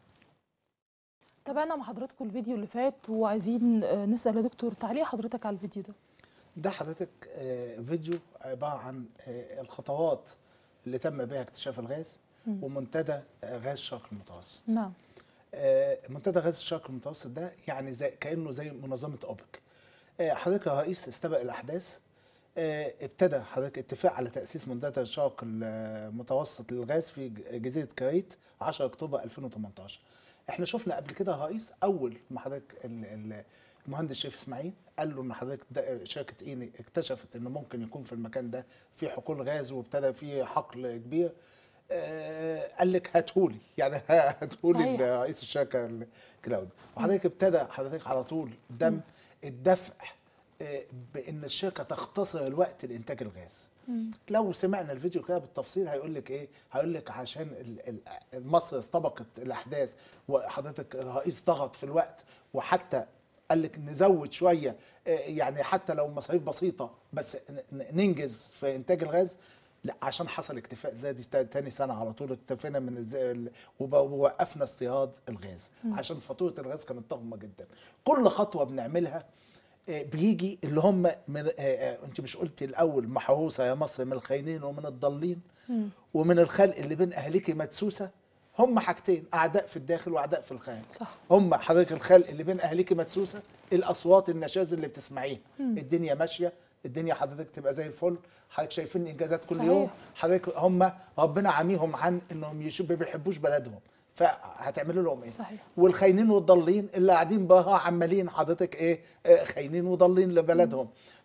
تابعنا مع حضراتكم الفيديو اللي فات وعايزين آه، نسال يا دكتور تعليق حضرتك على الفيديو ده ده حضرتك آه، فيديو عباره عن آه، الخطوات اللي تم بها اكتشاف الغاز مم. ومنتدى آه، غاز الشرق المتوسط نعم آه، منتدى غاز الشرق المتوسط ده يعني زي كانه زي منظمه اوبك آه، حضرتك يا رئيس استبق الاحداث آه، ابتدى حضرتك اتفاق على تاسيس منتدى الشرق المتوسط للغاز في ج- جزيره كريت 10 اكتوبر 2018 احنا شفنا قبل كده يا رئيس اول ما حضرتك ال- ال- المهندس شريف اسماعيل قال له ان حضرتك ده شركه ايني اكتشفت ان ممكن يكون في المكان ده في حقول غاز وابتدى في حقل كبير آه، قال لك هاتهولي يعني هاتهولي صحيح. رئيس الشركه كلاود وحضرتك ابتدى حضرتك على طول دم الدفع آه، بان الشركه تختصر الوقت لانتاج الغاز مم. لو سمعنا الفيديو كده بالتفصيل هيقول لك ايه هيقول لك عشان ال- ال- مصر استبقت الاحداث وحضرتك الرئيس ضغط في الوقت وحتى قال لك نزود شويه آه، يعني حتى لو مصاريف بسيطه بس ن- ن- ننجز في انتاج الغاز لا عشان حصل اكتفاء ذاتي تا- تاني سنه على طول اكتفينا من الز- ال- وب- ووقفنا استيراد الغاز عشان فاتوره الغاز كانت ضخمه جدا كل خطوه بنعملها آه، بيجي اللي هم من آه، آه، انت مش قلتي الاول محروسه يا مصر من الخاينين ومن الضالين مم. ومن الخلق اللي بين اهلك مدسوسه هم حاجتين اعداء في الداخل واعداء في الخارج صح هم حضرتك الخلق اللي بين اهلك مدسوسه الاصوات النشاز اللي بتسمعيها الدنيا ماشيه الدنيا حضرتك تبقى زي الفل حضرتك شايفين انجازات كل صحيح. يوم حضرتك هم ربنا عاميهم عن انهم يشوف ما بيحبوش بلدهم فهتعملوا لهم ايه صحيح والخاينين والضالين اللي قاعدين بقى عمالين حضرتك ايه آه، خاينين وضالين لبلدهم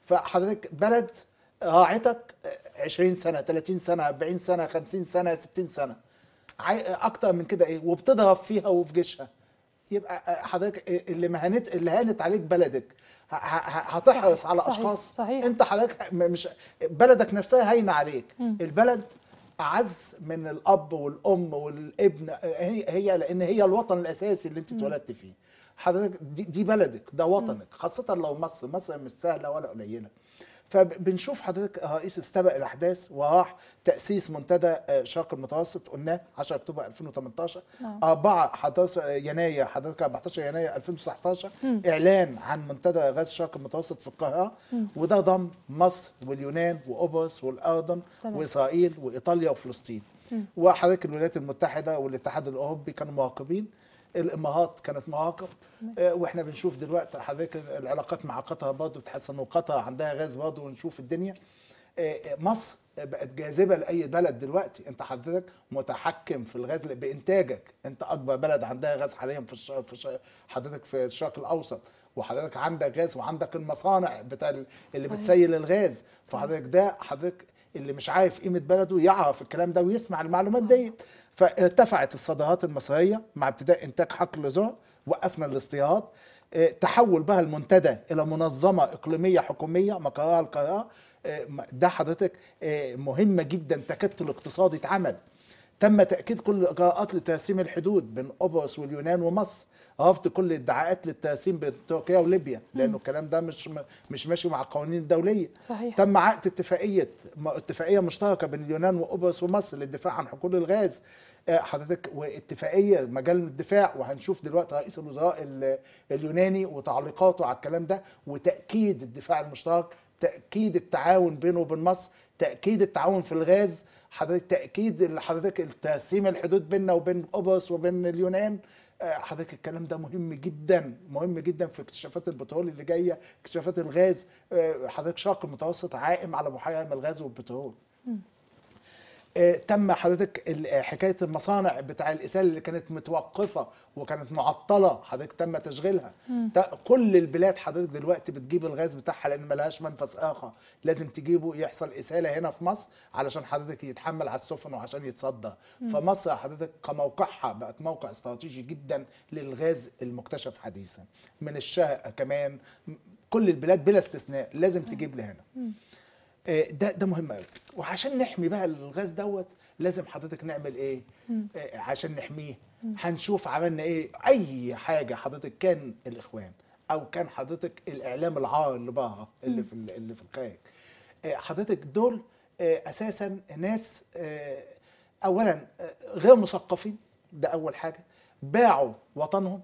فحضرتك بلد راعتك 20 سنه 30 سنه 40 سنه 50 سنه 60 سنه عاي- اكتر من كده ايه وبتضرب فيها وفي جيشها يبقى حضرتك اللي مهنت اللي هانت عليك بلدك ه- ه- هتحرص صحيح، على صحيح، اشخاص صحيح. انت حضرتك م- مش بلدك نفسها هاينه عليك البلد اعز من الاب والام والابن هي هي لان هي الوطن الاساسي اللي انت اتولدت فيه حضرتك دي, دي بلدك ده وطنك خاصه لو مصر مصر مش سهله ولا قليله فبنشوف حضرتك رئيس استبق الاحداث وراح تاسيس منتدى آه، الشرق المتوسط قلناه 10 اكتوبر 2018 نعم. 4 11 يناير حضرتك 14 يناير 2019 اعلان عن منتدى غاز الشرق المتوسط في القاهره وده ضم مصر واليونان وقبرص والاردن تمام. واسرائيل وايطاليا وفلسطين وحضرتك الولايات المتحده والاتحاد الاوروبي كانوا مراقبين الامارات كانت مراقب آه، واحنا بنشوف دلوقتي حضرتك العلاقات مع قطر برضه بتحسن وقطر عندها غاز برضه ونشوف الدنيا آه، آه، مصر بقت جاذبه لاي بلد دلوقتي انت حضرتك متحكم في الغاز بانتاجك انت اكبر بلد عندها غاز حاليا في الش... في الش... حضرتك في الشرق الاوسط وحضرتك عندك غاز وعندك المصانع بتاع ال- اللي صحيح. بتسيل الغاز فحضرتك ده حضرتك اللي مش عارف قيمه بلده يعرف الكلام ده ويسمع المعلومات دي فارتفعت الصادرات المصريه مع ابتداء انتاج حقل زهر وقفنا الاصطياد اه، تحول بها المنتدى الى منظمه اقليميه حكوميه مقرها القاهره اه، ده حضرتك اه، مهمه جدا تكتل اقتصادي اتعمل تم تأكيد كل الإجراءات لترسيم الحدود بين قبرص واليونان ومصر رفض كل الادعاءات للترسيم بين تركيا وليبيا لأنه الكلام ده مش مش ماشي مع القوانين الدولية صحيح. تم عقد اتفاقية م- اتفاقية مشتركة بين اليونان وقبرص ومصر للدفاع عن حقول الغاز آه، حضرتك واتفاقية مجال الدفاع وهنشوف دلوقتي رئيس الوزراء ال- اليوناني وتعليقاته على الكلام ده وتأكيد الدفاع المشترك تأكيد التعاون بينه وبين مصر تأكيد التعاون في الغاز حضرتك تأكيد ال- حضرتك تقسيم الحدود بيننا وبين قبرص وبين اليونان آه، حضرتك الكلام ده مهم جدا مهم جدا في اكتشافات البترول اللي جايه اكتشافات الغاز آه، حضرتك شرق المتوسط عائم على بحيره من الغاز والبترول آه، تم حضرتك ال- آه، حكايه المصانع بتاع الاسال اللي كانت متوقفه وكانت معطله حضرتك تم تشغيلها تا- كل البلاد حضرتك دلوقتي بتجيب الغاز بتاعها لان ملهاش منفذ اخر لازم تجيبه يحصل اساله هنا في مصر علشان حضرتك يتحمل على السفن وعشان يتصدر فمصر حضرتك كموقعها بقت موقع استراتيجي جدا للغاز المكتشف حديثا من الشرق كمان م- كل البلاد بلا استثناء لازم تجيب لهنا آه، ده ده مهم قوي وعشان نحمي بقى الغاز دوت لازم حضرتك نعمل ايه آه، عشان نحميه هنشوف عملنا ايه اي حاجه حضرتك كان الاخوان او كان حضرتك الاعلام العار اللي بره اللي في ال- اللي في الخارج آه، حضرتك دول آه، اساسا ناس آه، اولا آه، غير مثقفين ده اول حاجه باعوا وطنهم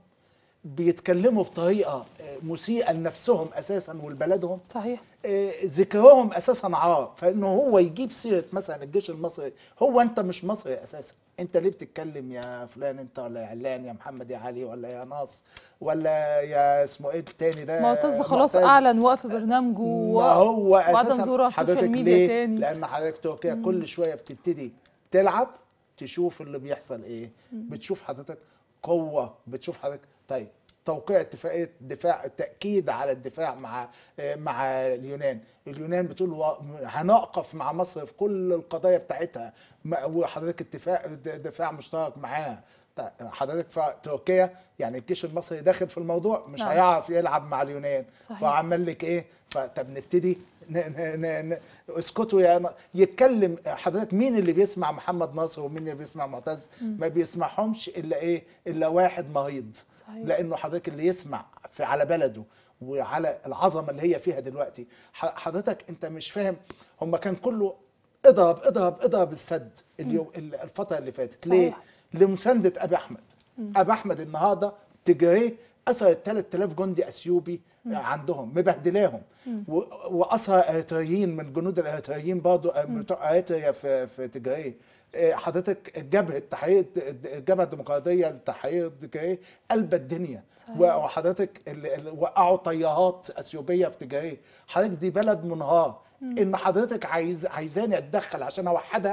بيتكلموا بطريقه آه، مسيئه لنفسهم اساسا ولبلدهم صحيح آه، ذكرهم اساسا عار فانه هو يجيب سيره مثلا الجيش المصري هو انت مش مصري اساسا انت ليه بتتكلم يا فلان انت ولا يا علان يا محمد يا علي ولا يا ناص ولا يا اسمه ايه التاني ده معتز خلاص معتز. اعلن وقف برنامجه ما هو وعدم اساسا ظهوره على حضرتك السوشيال ميديا ليه؟ تاني لان حضرتك تركيا كل شويه بتبتدي تلعب تشوف اللي بيحصل ايه بتشوف حضرتك قوه بتشوف حضرتك طيب توقيع اتفاقيه دفاع تاكيد على الدفاع مع آه، مع اليونان اليونان بتقول و- هنقف مع مصر في كل القضايا بتاعتها ما- وحضرتك اتفاق د- دفاع مشترك معاها طيب حضرتك في تركيا يعني الجيش المصري داخل في الموضوع مش نعم. هيعرف يلعب مع اليونان صحيح. فعمل لك ايه فطب نبتدي ن... ن... ن... ن... اسكتوا يا ن... يتكلم حضرتك مين اللي بيسمع محمد ناصر ومين اللي بيسمع معتز ما بيسمعهمش الا ايه الا واحد مريض صحيح. لانه حضرتك اللي يسمع في على بلده وعلى العظمه اللي هي فيها دلوقتي ح- حضرتك انت مش فاهم هم كان كله اضرب اضرب اضرب السد اليوم الفتره اللي فاتت ليه صحيح. لمسانده ابي احمد ابي احمد النهارده تجريه اسر 3000 جندي اثيوبي عندهم مبهدلاهم و- واسرى اريتريين من جنود الاريتريين برضه بتوع اريتريا في في تجريه آه، حضرتك جبهه تحرير الجبهه الديمقراطيه لتحرير تجريه قلب الدنيا صحيح. وحضرتك ال- ال- وقعوا طيارات اثيوبيه في تجاريه حضرتك دي بلد منهار ان حضرتك عايز عايزاني اتدخل عشان اوحدها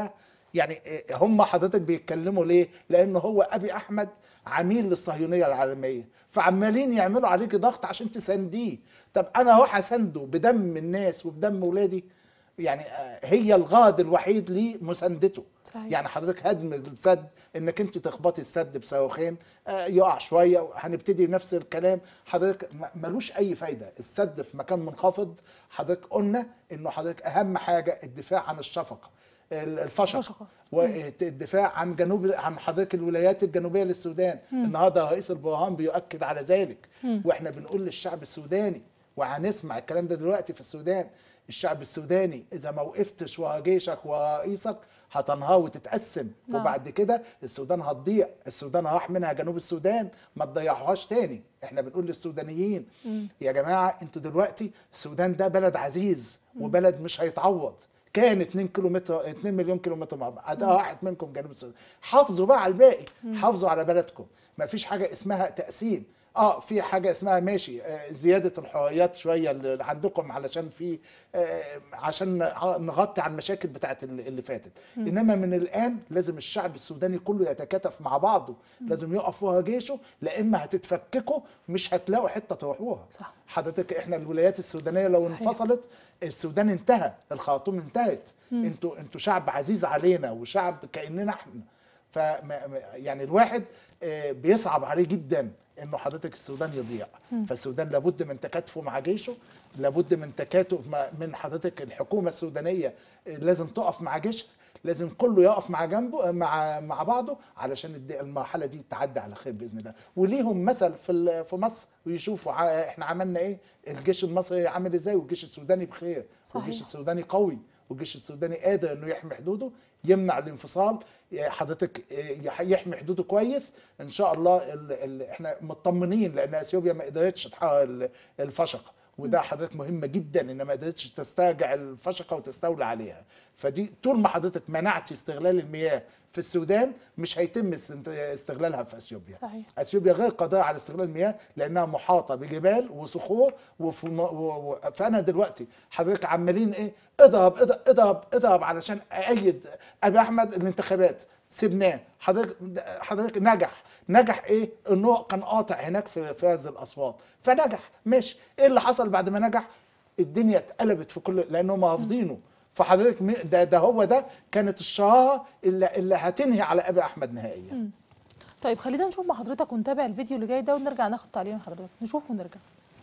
يعني آه، هم حضرتك بيتكلموا ليه لان هو ابي احمد عميل للصهيونيه العالميه فعمالين يعملوا عليك ضغط عشان تسانديه طب انا اهو هسانده بدم الناس وبدم ولادي يعني آه، هي الغاض الوحيد لمساندته صحيح. يعني حضرتك هدم السد انك انت تخبطي السد بصاروخين آه، يقع شويه هنبتدي نفس الكلام حضرتك م- ملوش اي فايده السد في مكان منخفض حضرتك قلنا انه حضرتك اهم حاجه الدفاع عن الشفقه ال- الفشق الفشقة. والدفاع عن جنوب عن حضرتك الولايات الجنوبيه للسودان النهارده رئيس البرهان بيؤكد على ذلك واحنا بنقول للشعب السوداني وهنسمع الكلام ده دلوقتي في السودان الشعب السوداني اذا ما وقفتش ورا جيشك ورئيسك هتنهار وتتقسم نعم. وبعد كده السودان هتضيع السودان راح منها جنوب السودان ما تضيعوهاش تاني احنا بنقول للسودانيين يا جماعه انتوا دلوقتي السودان ده بلد عزيز وبلد مش هيتعوض كان 2 كيلومتر 2 مليون كيلومتر مربع ده راحت منكم جنوب السودان حافظوا بقى على الباقي حافظوا على بلدكم ما فيش حاجه اسمها تقسيم اه في حاجه اسمها ماشي آه زياده الحريات شويه اللي عندكم علشان في آه عشان نغطي على المشاكل بتاعت اللي اللي فاتت انما من الان لازم الشعب السوداني كله يتكاتف مع بعضه لازم يقف ورا جيشه لا اما هتتفككوا مش هتلاقوا حته تروحوها صح. حضرتك احنا الولايات السودانيه لو صحيح. انفصلت السودان انتهى الخرطوم انتهت انتوا انتوا شعب عزيز علينا وشعب كاننا احنا ف يعني الواحد آه، بيصعب عليه جدا انه حضرتك السودان يضيع فالسودان لابد من تكاتفه مع جيشه لابد من تكاتف مع- من حضرتك الحكومه السودانيه آه، لازم تقف مع جيشها لازم كله يقف مع جنبه مع مع بعضه علشان الد- المرحله دي تعدي على خير باذن الله وليهم مثل في ال- في مصر ويشوفوا ع- احنا عملنا ايه الجيش المصري عامل ازاي والجيش السوداني بخير صحيح. والجيش السوداني قوي والجيش السوداني قادر انه يحمي حدوده يمنع الانفصال ي- حضرتك يح- يحمي حدوده كويس ان شاء الله ال ال احنا مطمنين لان اثيوبيا ما قدرتش تحقق ال- الفشقه وده حضرتك مهمه جدا ان ما قدرتش تسترجع الفشقه وتستولى عليها فدي طول ما حضرتك منعت استغلال المياه في السودان مش هيتم است- استغلالها في اثيوبيا صحيح. اثيوبيا غير قادره على استغلال المياه لانها محاطه بجبال وصخور وفي م... و... و... فانا دلوقتي حضرتك عمالين ايه اضرب اضرب اضرب اضرب علشان ايد ابي احمد الانتخابات سيبناه حضرتك حضرتك نجح نجح ايه انه كان قاطع هناك في في هذه الاصوات فنجح ماشي ايه اللي حصل بعد ما نجح الدنيا اتقلبت في كل لانهم رافضينه فحضرتك م- ده ده هو ده كانت الشراهه اللي, اللي هتنهي على ابي احمد نهائيا طيب خلينا نشوف مع حضرتك ونتابع الفيديو اللي جاي ده ونرجع ناخد تعليق من حضرتك نشوف ونرجع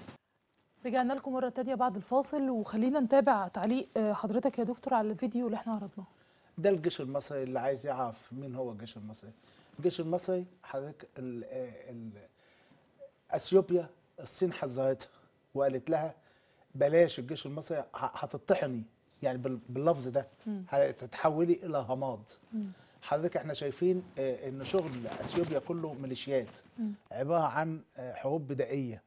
رجعنا لكم مرة تانية بعد الفاصل وخلينا نتابع تعليق آه، حضرتك يا دكتور على الفيديو اللي احنا عرضناه ده الجيش المصري اللي عايز يعرف مين هو الجيش المصري الجيش المصري حضرتك ال ال اثيوبيا الصين حذرتها وقالت لها بلاش الجيش المصري ه- هتطحني يعني بال- باللفظ ده هتتحولي الى رماد حضرتك احنا شايفين آه، ان شغل اثيوبيا كله ميليشيات عباره عن آه، حروب بدائيه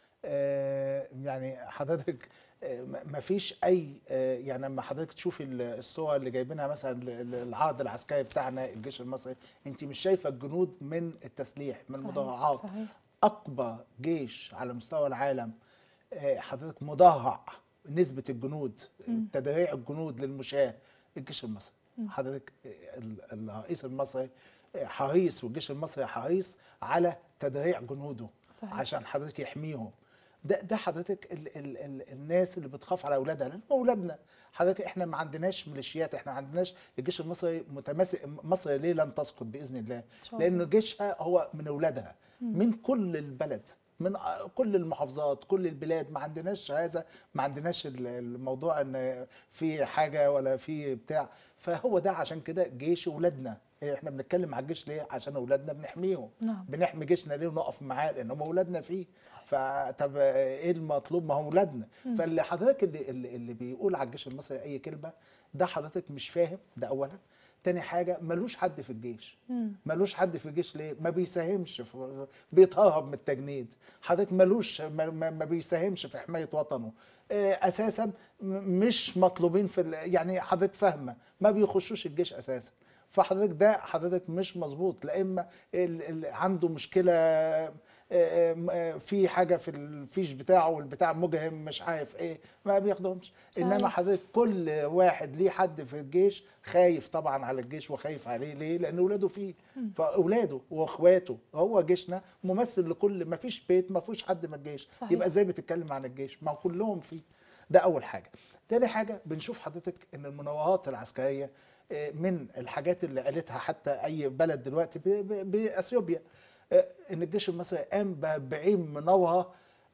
آه، يعني حضرتك آه، ما ما فيش اي آه، يعني لما حضرتك تشوفي ال- الصور اللي جايبينها مثلا ل- للعرض العسكري بتاعنا الجيش المصري انت مش شايفه الجنود من التسليح من صحيح، المدرعات صحيح. اكبر جيش على مستوى العالم آه، حضرتك مدرع نسبه الجنود تدريع الجنود للمشاه الجيش المصري حضرتك آه، ال- الرئيس المصري آه، حريص والجيش المصري حريص على تدريع جنوده صحيح. عشان حضرتك يحميهم ده ده حضرتك ال ال ال الناس اللي بتخاف على اولادها لان هم اولادنا حضرتك احنا ما عندناش ميليشيات احنا ما عندناش الجيش المصري متماسك مصر ليه لن تسقط باذن الله شاء الله. لان جيشها هو من اولادها من كل البلد من كل المحافظات كل البلاد ما عندناش هذا ما عندناش ال- الموضوع ان في حاجه ولا في بتاع فهو ده عشان كده جيش اولادنا احنا بنتكلم على الجيش ليه عشان اولادنا بنحميهم نعم. بنحمي جيشنا ليه ونقف معاه لان هم اولادنا فيه فطب ايه المطلوب ما هم اولادنا فاللي حضرتك اللي, اللي, اللي بيقول على الجيش المصري اي كلمه ده حضرتك مش فاهم ده اولا تاني حاجه ملوش حد في الجيش ملوش حد في الجيش ليه ما بيساهمش في بيتهرب من التجنيد حضرتك ملوش ما, ما ما بيساهمش في حمايه وطنه آه، اساسا م- مش مطلوبين في ال- يعني حضرتك فاهمه ما بيخشوش الجيش اساسا فحضرتك ده حضرتك مش مظبوط لا اما ال- ال- عنده مشكله آه، آه، آه، في حاجه في الفيش بتاعه والبتاع مجهم مش عارف ايه ما بياخدهمش صحيح. انما حضرتك كل واحد ليه حد في الجيش خايف طبعا على الجيش وخايف عليه ليه لان اولاده فيه فاولاده واخواته هو جيشنا ممثل لكل ما فيش بيت ما فيش حد من الجيش صحيح. يبقى ازاي بتتكلم عن الجيش ما كلهم فيه ده اول حاجه تاني حاجه بنشوف حضرتك ان المناوهات العسكريه آه، من الحاجات اللي قالتها حتى اي بلد دلوقتي ب- ب- باثيوبيا آه، ان الجيش المصري قام ب 40 مناوره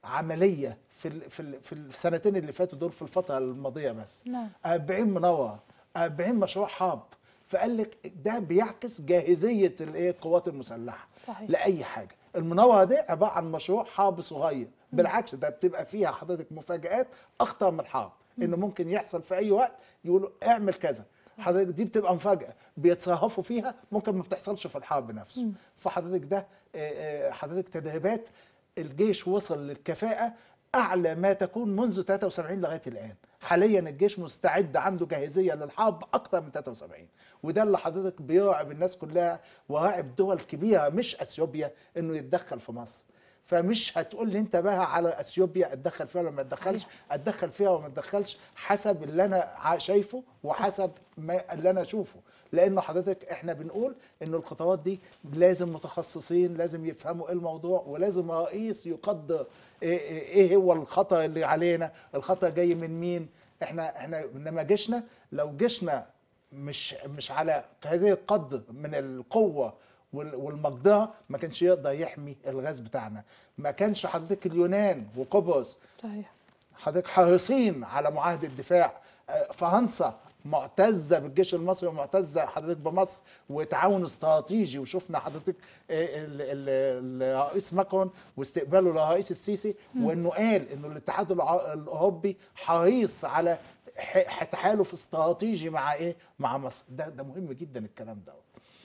عمليه في ال- في ال- في السنتين اللي فاتوا دول في الفتره الماضيه بس نعم 40 مناوره 40 مشروع حرب فقال لك ده بيعكس جاهزيه الايه القوات المسلحه صحيح لاي حاجه المناوره دي عباره عن مشروع حرب صغير بالعكس ده بتبقى فيها حضرتك مفاجآت اخطر من الحرب انه ممكن يحصل في اي وقت يقولوا اعمل كذا حضرتك دي بتبقى مفاجاه بيتصرفوا فيها ممكن ما بتحصلش في الحرب نفسه فحضرتك ده آه، آه، حضرتك تدريبات الجيش وصل للكفاءه اعلى ما تكون منذ 73 لغايه الان حاليا الجيش مستعد عنده جاهزيه للحرب اكتر من 73 وده اللي حضرتك بيرعب الناس كلها وراعب دول كبيره مش اثيوبيا انه يتدخل في مصر فمش هتقول لي انت بقى على اثيوبيا اتدخل فيها ولا ما اتدخلش صحيح. اتدخل فيها وما اتدخلش حسب اللي انا ع- شايفه وحسب ما اللي انا اشوفه لانه حضرتك احنا بنقول ان الخطوات دي لازم متخصصين لازم يفهموا ايه الموضوع ولازم رئيس يقدر ايه, إيه إيه هو الخطر اللي علينا الخطر جاي من مين احنا احنا انما جيشنا لو جيشنا مش مش على هذه القدر من القوه وال- والمقدره ما كانش يقدر يحمي الغاز بتاعنا ما كانش حضرتك اليونان وقبرص صحيح حضرتك حريصين على معاهده الدفاع آه، فرنسا معتزه بالجيش المصري ومعتزه حضرتك بمصر وتعاون استراتيجي وشفنا حضرتك آه، ال- ال- الرئيس ماكرون واستقباله للرئيس السيسي وانه قال انه الاتحاد الع- الاوروبي حريص على ح- تحالف استراتيجي مع ايه؟ مع مصر ده ده مهم جدا الكلام ده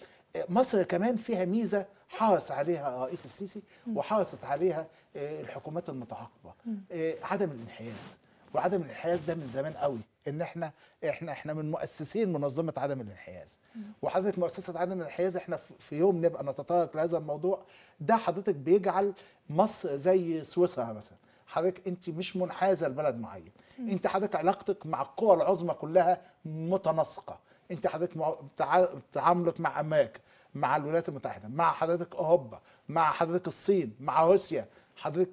مصر كمان فيها ميزه حرص عليها الرئيس السيسي وحرصت عليها آه، الحكومات المتعاقبه آه، عدم الانحياز وعدم الانحياز ده من زمان قوي ان احنا احنا احنا من مؤسسين منظمه عدم الانحياز وحضرتك مؤسسه عدم الانحياز احنا في- في يوم نبقى نتطرق لهذا الموضوع ده حضرتك بيجعل مصر زي سويسرا مثلا حضرتك انت مش منحازه لبلد معين انت حضرتك علاقتك مع القوى العظمى كلها متناسقه انت حضرتك مع- تع- تعاملك مع امريكا مع الولايات المتحده مع حضرتك اوروبا مع حضرتك الصين مع روسيا حضرتك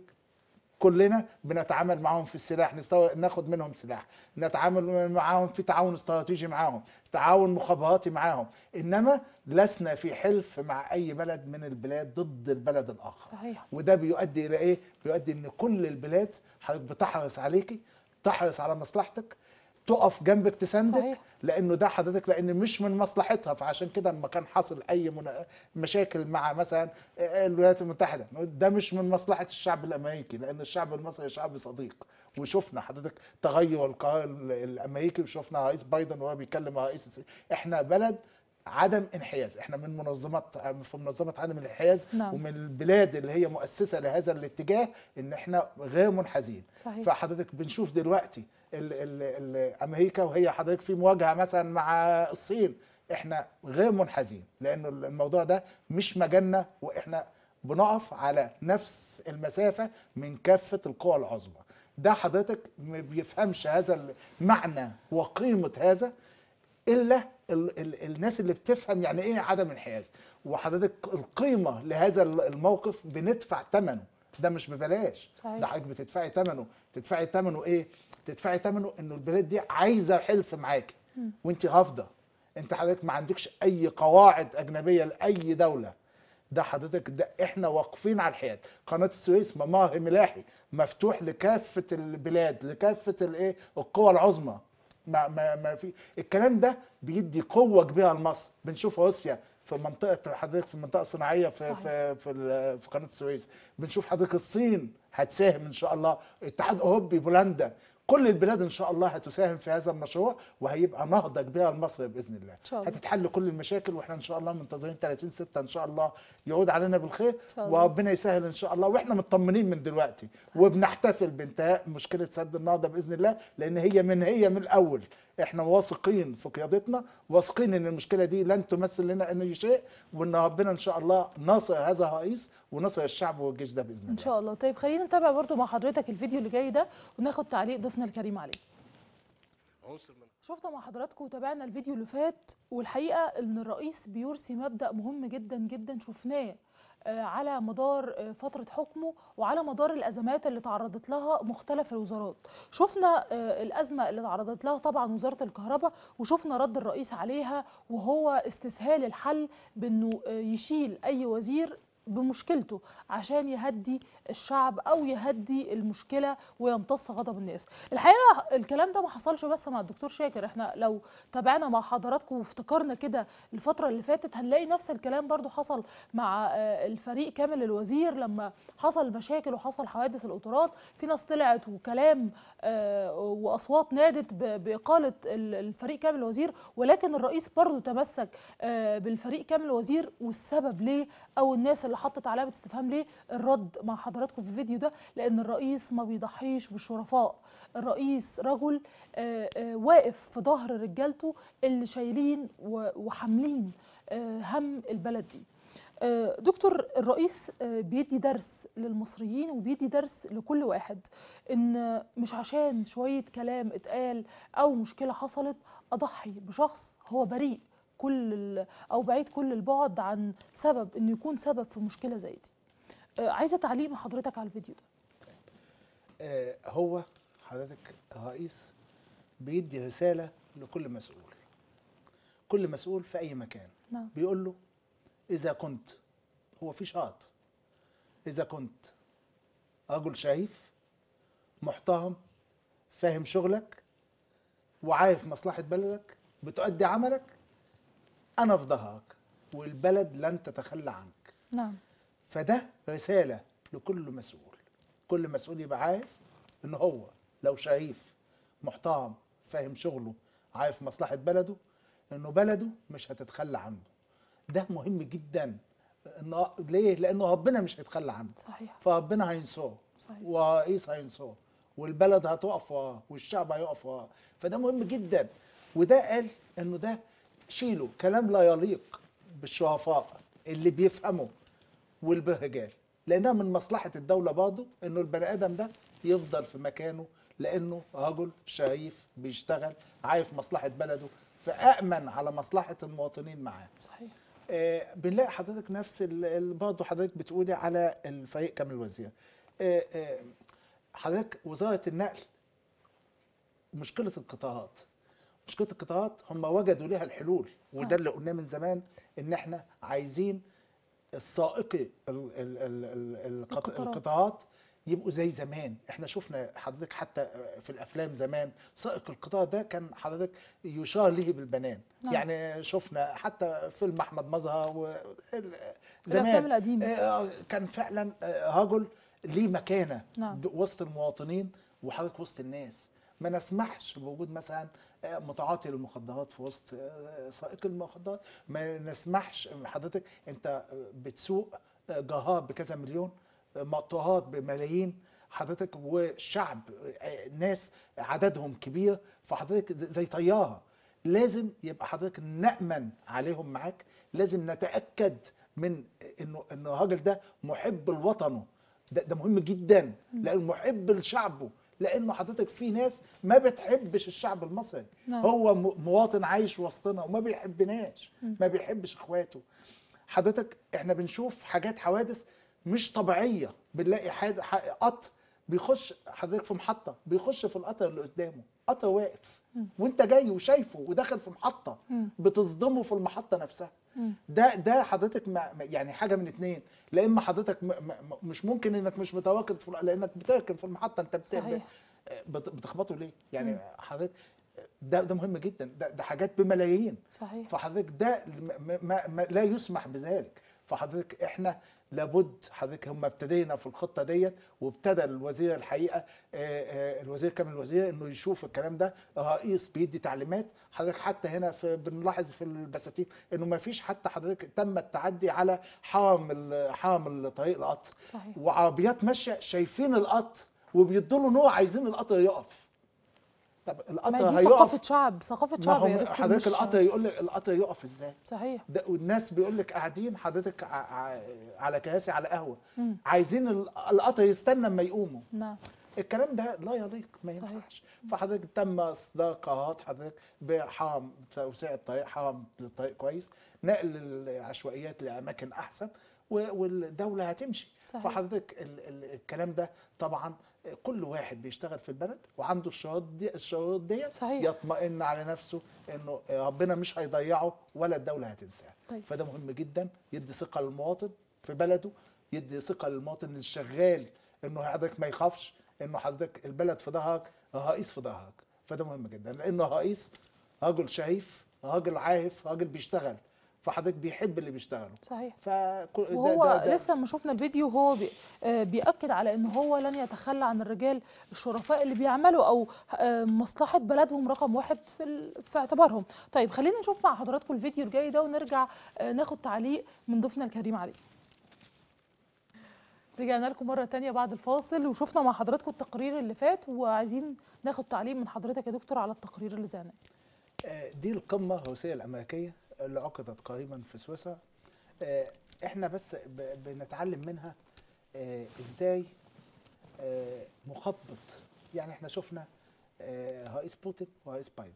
كلنا بنتعامل معاهم في السلاح نستو... ناخد منهم سلاح نتعامل معاهم في تعاون استراتيجي معاهم تعاون مخابراتي معاهم انما لسنا في حلف مع اي بلد من البلاد ضد البلد الاخر صحيح وده بيؤدي الى ايه بيؤدي ان كل البلاد حضرتك بتحرص عليكي تحرص على مصلحتك تقف جنبك تساندك صحيح. لانه ده حضرتك لان مش من مصلحتها فعشان كده لما كان حاصل اي منا- مشاكل مع مثلا الولايات المتحده ده مش من مصلحه الشعب الامريكي لان الشعب المصري شعب صديق وشفنا حضرتك تغير القرار ال- الامريكي وشفنا رئيس بايدن وهو بيكلم رئيس الس- احنا بلد عدم انحياز احنا من منظمات في منظمه عدم الانحياز نعم. ومن البلاد اللي هي مؤسسه لهذا الاتجاه ان احنا غير منحازين صحيح. فحضرتك بنشوف دلوقتي ال ال ال امريكا وهي حضرتك في مواجهه مثلا مع الصين احنا غير منحازين لانه الموضوع ده مش مجالنا واحنا بنقف على نفس المسافه من كافه القوى العظمى ده حضرتك ما بيفهمش هذا المعنى وقيمه هذا الا ال ال الناس اللي بتفهم يعني ايه عدم انحياز وحضرتك القيمه لهذا الموقف بندفع ثمنه ده مش ببلاش صحيح. ده حضرتك بتدفعي ثمنه تدفعي ثمنه ايه تدفعي ثمنه انه البلاد دي عايزه حلف معاكي وانت رافضه انت حضرتك ما عندكش اي قواعد اجنبيه لاي دوله ده حضرتك ده احنا واقفين على الحياد قناه السويس ممر ملاحي مفتوح لكافه البلاد لكافه الايه القوى العظمى ما ما ما في الكلام ده بيدي قوه كبيره لمصر بنشوف روسيا في منطقه حضرتك في المنطقه الصناعيه في صحيح. في في, ال- في قناه السويس بنشوف حضرتك الصين هتساهم ان شاء الله الاتحاد الاوروبي بولندا كل البلاد ان شاء الله هتساهم في هذا المشروع وهيبقى نهضه كبيره لمصر باذن الله شاء الله. هتتحل كل المشاكل واحنا ان شاء الله منتظرين 30 6 ان شاء الله يعود علينا بالخير شاء الله. وربنا يسهل ان شاء الله واحنا مطمنين من دلوقتي وبنحتفل بانتهاء مشكله سد النهضه باذن الله لان هي من هي من الاول احنا واثقين في قيادتنا واثقين ان المشكله دي لن تمثل لنا اي شيء وان ربنا ان شاء الله ناصر هذا الرئيس وناصر الشعب والجيش ده باذن الله ان شاء الله طيب خلينا نتابع برضو مع حضرتك الفيديو اللي جاي ده وناخد تعليق ضيفنا الكريم عليه عنصر من شفنا مع حضراتكم وتابعنا الفيديو اللي فات والحقيقه ان الرئيس بيرسي مبدا مهم جدا جدا شفناه آه، على مدار آه، فترة حكمه وعلى مدار الأزمات اللي تعرضت لها مختلف الوزارات شفنا آه، الأزمة اللي تعرضت لها طبعا وزارة الكهرباء وشفنا رد الرئيس عليها وهو استسهال الحل بأنه آه، يشيل أي وزير بمشكلته عشان يهدي الشعب او يهدي المشكله ويمتص غضب الناس الحقيقه الكلام ده ما حصلش بس مع الدكتور شاكر احنا لو تابعنا مع حضراتكم وافتكرنا كده الفتره اللي فاتت هنلاقي نفس الكلام برضو حصل مع آه، الفريق كامل الوزير لما حصل مشاكل وحصل حوادث القطارات في ناس طلعت وكلام آه، واصوات نادت ب- باقاله ال- الفريق كامل الوزير ولكن الرئيس برضو تمسك آه، بالفريق كامل الوزير والسبب ليه او الناس اللي حطت علامه استفهام ليه الرد مع حضراتكم في الفيديو ده لان الرئيس ما بيضحيش بالشرفاء الرئيس رجل آه، آه، واقف في ظهر رجالته اللي شايلين و- وحاملين آه، هم البلد دي آه، دكتور الرئيس آه، بيدي درس للمصريين وبيدي درس لكل واحد ان مش عشان شويه كلام اتقال او مشكله حصلت اضحي بشخص هو بريء كل ال- او بعيد كل البعد عن سبب انه يكون سبب في مشكله زي دي آه، عايزه تعليق من حضرتك على الفيديو ده آه، هو حضرتك رئيس بيدي رسالة لكل مسؤول كل مسؤول في أي مكان نعم بيقول له إذا كنت هو في شرط إذا كنت رجل شريف محترم فاهم شغلك وعارف مصلحة بلدك بتؤدي عملك أنا في ظهرك والبلد لن تتخلى عنك نعم فده رسالة لكل مسؤول كل مسؤول يبقى عارف ان هو لو شريف محترم فاهم شغله عارف مصلحة بلده انه بلده مش هتتخلى عنه ده مهم جدا إنه ليه؟ لانه ربنا مش هيتخلى عنه صحيح فربنا هينصره صحيح ورئيس هينصره والبلد هتقف وراه والشعب هيقف وراه فده مهم جدا وده قال انه ده شيله كلام لا يليق بالشرفاء اللي بيفهموا والرجال لانها من مصلحه الدوله برضه انه البني ادم ده يفضل في مكانه لانه رجل شريف بيشتغل عارف مصلحه بلده فامن على مصلحه المواطنين معاه صحيح آه، بنلاقي حضرتك نفس ال- ال- برضه حضرتك بتقولي على الفريق كامل الوزير آه، آه، حضرتك وزاره النقل مشكله القطارات مشكله القطارات هم وجدوا لها الحلول وده اللي قلناه من زمان ان احنا عايزين السائقي ال- ال- ال- ال- القط- القطارات. القطارات يبقوا زي زمان احنا شفنا حضرتك حتى في الافلام زمان سائق القطار ده كان حضرتك يشار له بالبنان نعم. يعني شفنا حتى فيلم احمد مظهر و ال- الافلام زمان القديمه آه، كان فعلا آه، رجل ليه مكانه نعم. ب- وسط المواطنين وحضرتك وسط الناس ما نسمحش بوجود مثلا آه، متعاطي للمخدرات في وسط آه، سائق المخدرات ما نسمحش حضرتك انت آه، بتسوق آه، جهار بكذا مليون آه، مقطوعات بملايين حضرتك وشعب آه، ناس عددهم كبير فحضرتك ز- زي طياره لازم يبقى حضرتك نأمن عليهم معاك لازم نتأكد من انه ان الراجل ده محب لوطنه ده, ده مهم جدا لانه محب لشعبه لانه حضرتك في ناس ما بتحبش الشعب المصري نعم. هو م- مواطن عايش وسطنا وما بيحبناش ما بيحبش اخواته حضرتك احنا بنشوف حاجات حوادث مش طبيعيه بنلاقي حاد- ح- قطر بيخش حضرتك في محطه بيخش في القطر اللي قدامه قطر واقف وانت جاي وشايفه وداخل في محطه مم. بتصدمه في المحطه نفسها مم. ده ده حضرتك ما ما- يعني حاجه من اتنين لا اما حضرتك م م مش ممكن انك مش متواجد في لانك بتركن في المحطه انت بت- صحيح. بت- بتخبطه ليه؟ يعني حضرتك ده ده مهم جدا ده, ده حاجات بملايين صحيح فحضرتك ده ما ما ما لا يسمح بذلك فحضرتك احنا لابد حضرتك هم ابتدينا في الخطه ديت وابتدى الوزير الحقيقه آه، آه، الوزير كامل الوزير انه يشوف الكلام ده رئيس بيدي تعليمات حضرتك حتى هنا في بنلاحظ في البساتين انه ما فيش حتى حضرتك تم التعدي على حرم ال- حرم الطريق القطر صحيح وعربيات ماشيه شايفين القطر وبيدوا له نوع عايزين القطر يقف طب ما القطر دي هيقف ثقافه شعب ثقافه ما شعب يا هو دكتور حضرتك مش- القطر يقول لك القطر يقف ازاي صحيح ده والناس بيقول لك قاعدين حضرتك ع- ع- على كراسي على قهوه مم. عايزين ال- القطر يستنى اما يقوموا نعم الكلام ده لا يليق ما صحيح. ينفعش فحضرتك تم اصدار قرارات حضرتك بحرم توسيع الطريق حرم للطريق كويس نقل العشوائيات لاماكن احسن و- والدوله هتمشي صحيح. فحضرتك ال ال الكلام ده طبعا كل واحد بيشتغل في البلد وعنده الشروط دي الشروط دي صحيح. يطمئن على نفسه انه ربنا مش هيضيعه ولا الدوله هتنساه طيب. فده مهم جدا يدي ثقه للمواطن في بلده يدي ثقه للمواطن الشغال انه حضرتك ما يخافش انه حضرتك البلد في ظهرك الرئيس في ظهرك فده مهم جدا لانه الرئيس راجل شريف راجل عارف راجل بيشتغل فحضرتك بيحب اللي بيشتغله صحيح فكل ده وهو ده ده لسه لما شفنا الفيديو هو بي آه، بيأكد على ان هو لن يتخلى عن الرجال الشرفاء اللي بيعملوا او آه، مصلحة بلدهم رقم واحد في ال- في اعتبارهم طيب خلينا نشوف مع حضراتكم الفيديو الجاي ده ونرجع آه، ناخد تعليق من ضيفنا الكريم عليه رجعنا لكم مرة تانية بعد الفاصل وشفنا مع حضراتكم التقرير اللي فات وعايزين ناخد تعليق من حضرتك يا دكتور على التقرير اللي زعناه آه، دي القمة الروسية الأمريكية اللي عقدت قريبا في سويسرا آه، احنا بس ب- بنتعلم منها آه، ازاي آه، مخطط يعني احنا شفنا آه، رئيس بوتين ورئيس بايدن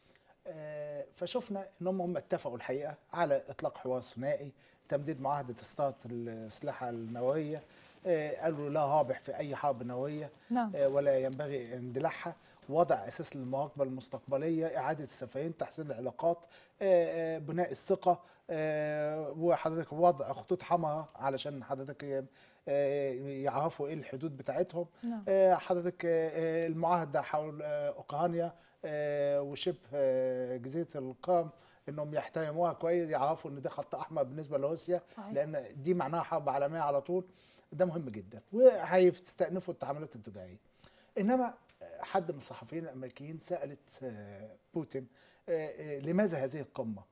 آه، فشفنا ان هم هم اتفقوا الحقيقه على اطلاق حوار ثنائي تمديد معاهده ستارت الاسلحه النوويه آه، قالوا لا رابح في اي حرب نوويه نعم آه، ولا ينبغي اندلاعها وضع اساس للمراقبه المستقبليه اعاده السفرين تحسين العلاقات آه، آه، بناء الثقه آه، وحضرتك وضع خطوط حمراء علشان حضرتك آه، يعرفوا ايه الحدود بتاعتهم نعم آه، حضرتك آه، آه، المعاهده حول آه، اوكرانيا آه، وشبه آه، جزيره القرم انهم يحترموها كويس يعرفوا ان ده خط احمر بالنسبه لروسيا صحيح لان دي معناها حرب عالميه على طول ده مهم جدا وهيستأنفوا التعاملات التجاريه انما حد من الصحفيين الامريكيين سالت آه، بوتين آه، آه، لماذا هذه القمه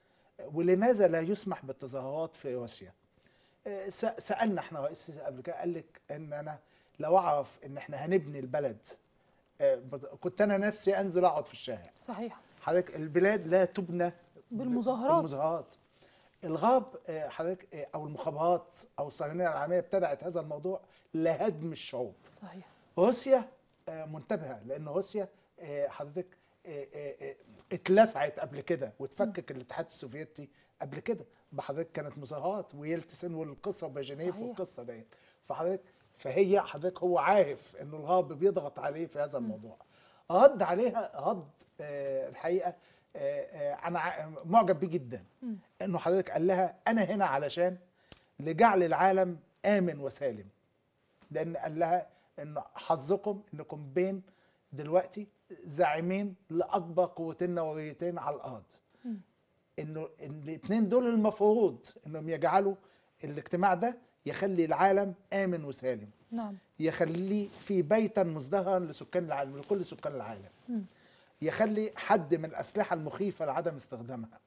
ولماذا لا يسمح بالتظاهرات في روسيا آه، س- سالنا احنا رئيس السيسي قبل كده قال لك ان انا لو اعرف ان احنا هنبني البلد آه، بت- كنت انا نفسي انزل اقعد في الشارع صحيح حضرتك البلاد لا تبنى بالمظاهرات. بالمظاهرات الغرب آه، حضرتك آه، او المخابرات او الصهيونيه العالميه ابتدعت هذا الموضوع لهدم الشعوب صحيح روسيا آه، منتبهه لان روسيا آه، حضرتك آه، آه، آه، اتلسعت قبل كده وتفكك الاتحاد السوفيتي قبل كده بحضرتك كانت مظاهرات ويلتسن والقصه وبجنيف صحيح. والقصه ديت فحضرتك فهي حضرتك هو عارف ان الغرب بيضغط عليه في هذا الموضوع رد عليها رد آه، الحقيقه آه، آه، انا ع- معجب بيه جدا مم. انه حضرتك قال لها انا هنا علشان لجعل العالم امن وسالم لان قال لها ان حظكم انكم بين دلوقتي زعيمين لاكبر قوتين نوويتين على الارض مم. انه إن الاثنين دول المفروض انهم يجعلوا الاجتماع ده يخلي العالم امن وسالم نعم يخليه في بيتا مزدهرا لسكان العالم لكل سكان العالم مم. يخلي حد من الأسلحة المخيفة لعدم استخدامها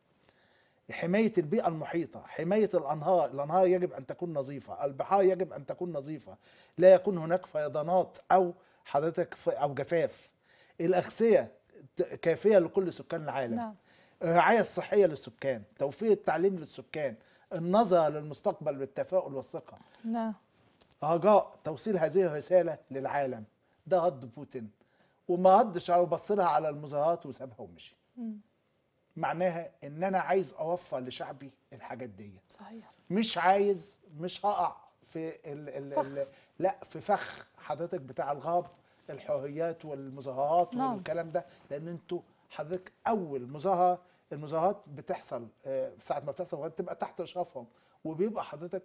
حماية البيئة المحيطة حماية الأنهار الأنهار يجب أن تكون نظيفة البحار يجب أن تكون نظيفة لا يكون هناك فيضانات أو حضرتك ف- أو جفاف الأغذية ت- كافية لكل سكان العالم نعم الرعاية الصحية للسكان توفير التعليم للسكان النظرة للمستقبل بالتفاؤل والثقة نعم رجاء توصيل هذه الرسالة للعالم ده رد بوتين وما ردش او بص لها على المظاهرات وسابها ومشي مم. معناها ان انا عايز اوفر لشعبي الحاجات دي صحيح مش عايز مش هقع في ال ال فخ. ال لا في فخ حضرتك بتاع الغرب الحريات والمظاهرات نعم. والكلام ده لان انتوا حضرتك اول مظاهره المظاهرات بتحصل آه، ساعه ما بتحصل تبقى تحت اشرافهم وبيبقى حضرتك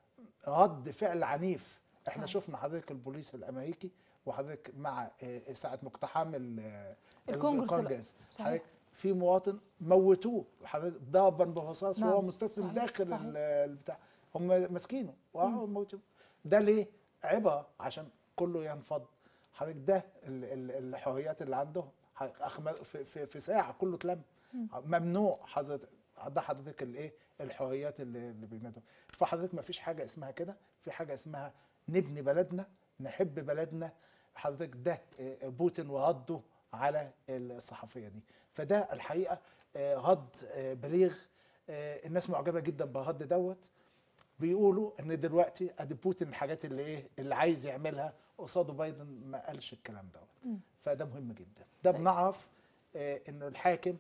رد فعل عنيف احنا صحيح. شفنا حضرتك البوليس الامريكي وحضرتك مع آه، ساعه مقتحام ال- آه، الكونجرس ال- الكونجرس صحيح. حضرتك في مواطن موتوه حضرتك ضربا برصاص نعم، وهو مستسلم صحيح، داخل صحيح. ال- البتاع هم ماسكينه وهو موتوه ده ليه؟ عبء عشان كله ينفض حضرتك ده ال- ال- الحريات اللي عندهم حضرتك أخم- في, في, في ساعه كله اتلم ممنوع حضرتك ده حضرتك الايه الحريات اللي, اللي بينادوا فحضرتك ما فيش حاجه اسمها كده في حاجه اسمها نبني بلدنا نحب بلدنا حضرتك ده آه، بوتين ورده على الصحفيه دي فده الحقيقه آه، غض آه، بليغ آه، الناس معجبه جدا بالغض دوت بيقولوا ان دلوقتي ادي بوتين الحاجات اللي ايه اللي عايز يعملها قصاده بايدن ما قالش الكلام دوت مم. فده مهم جدا ده طيب. بنعرف آه، انه الحاكم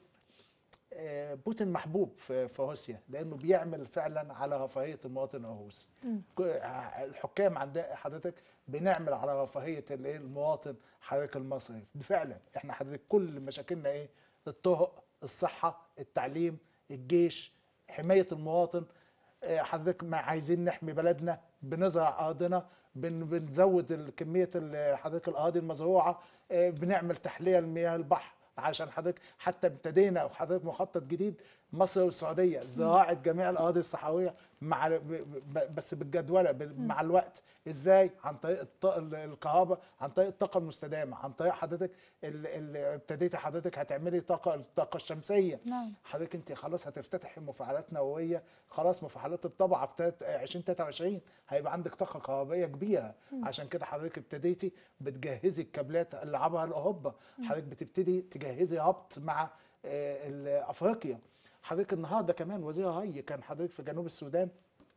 آه، بوتين محبوب في في روسيا لانه بيعمل فعلا على رفاهيه المواطن الروسي مم. ك- الحكام عند حضرتك بنعمل على رفاهيه الايه المواطن حضرتك المصري فعلا احنا حضرتك كل مشاكلنا ايه الطرق الصحه التعليم الجيش حمايه المواطن آه، حضرتك ما عايزين نحمي بلدنا بنزرع ارضنا بن بنزود ال- كميه ال- حضرتك الاراضي المزروعه آه، بنعمل تحليه لمياه البحر عشان حضرتك حتى ابتدينا وحضرتك مخطط جديد مصر والسعوديه زراعه جميع الاراضي الصحراويه مع ب- ب- بس بالجدوله ب- مع الوقت ازاي عن طريق الط- ال- الكهرباء عن طريق الطاقه المستدامه عن طريق حضرتك ال- ال- ابتديتي حضرتك هتعملي طاقه الطاقه الشمسيه نعم حضرتك انت خلاص هتفتتحي مفاعلات نوويه خلاص مفاعلات الطبعه في تلات- 2023 هيبقى عندك طاقه كهربائيه كبيره عشان كده حضرتك ابتديتي بتجهزي الكابلات اللي عبرها لاوروبا حضرتك بتبتدي تجهزي ربط مع آه، ال- افريقيا حضرتك النهارده كمان وزير هي كان حضرتك في جنوب السودان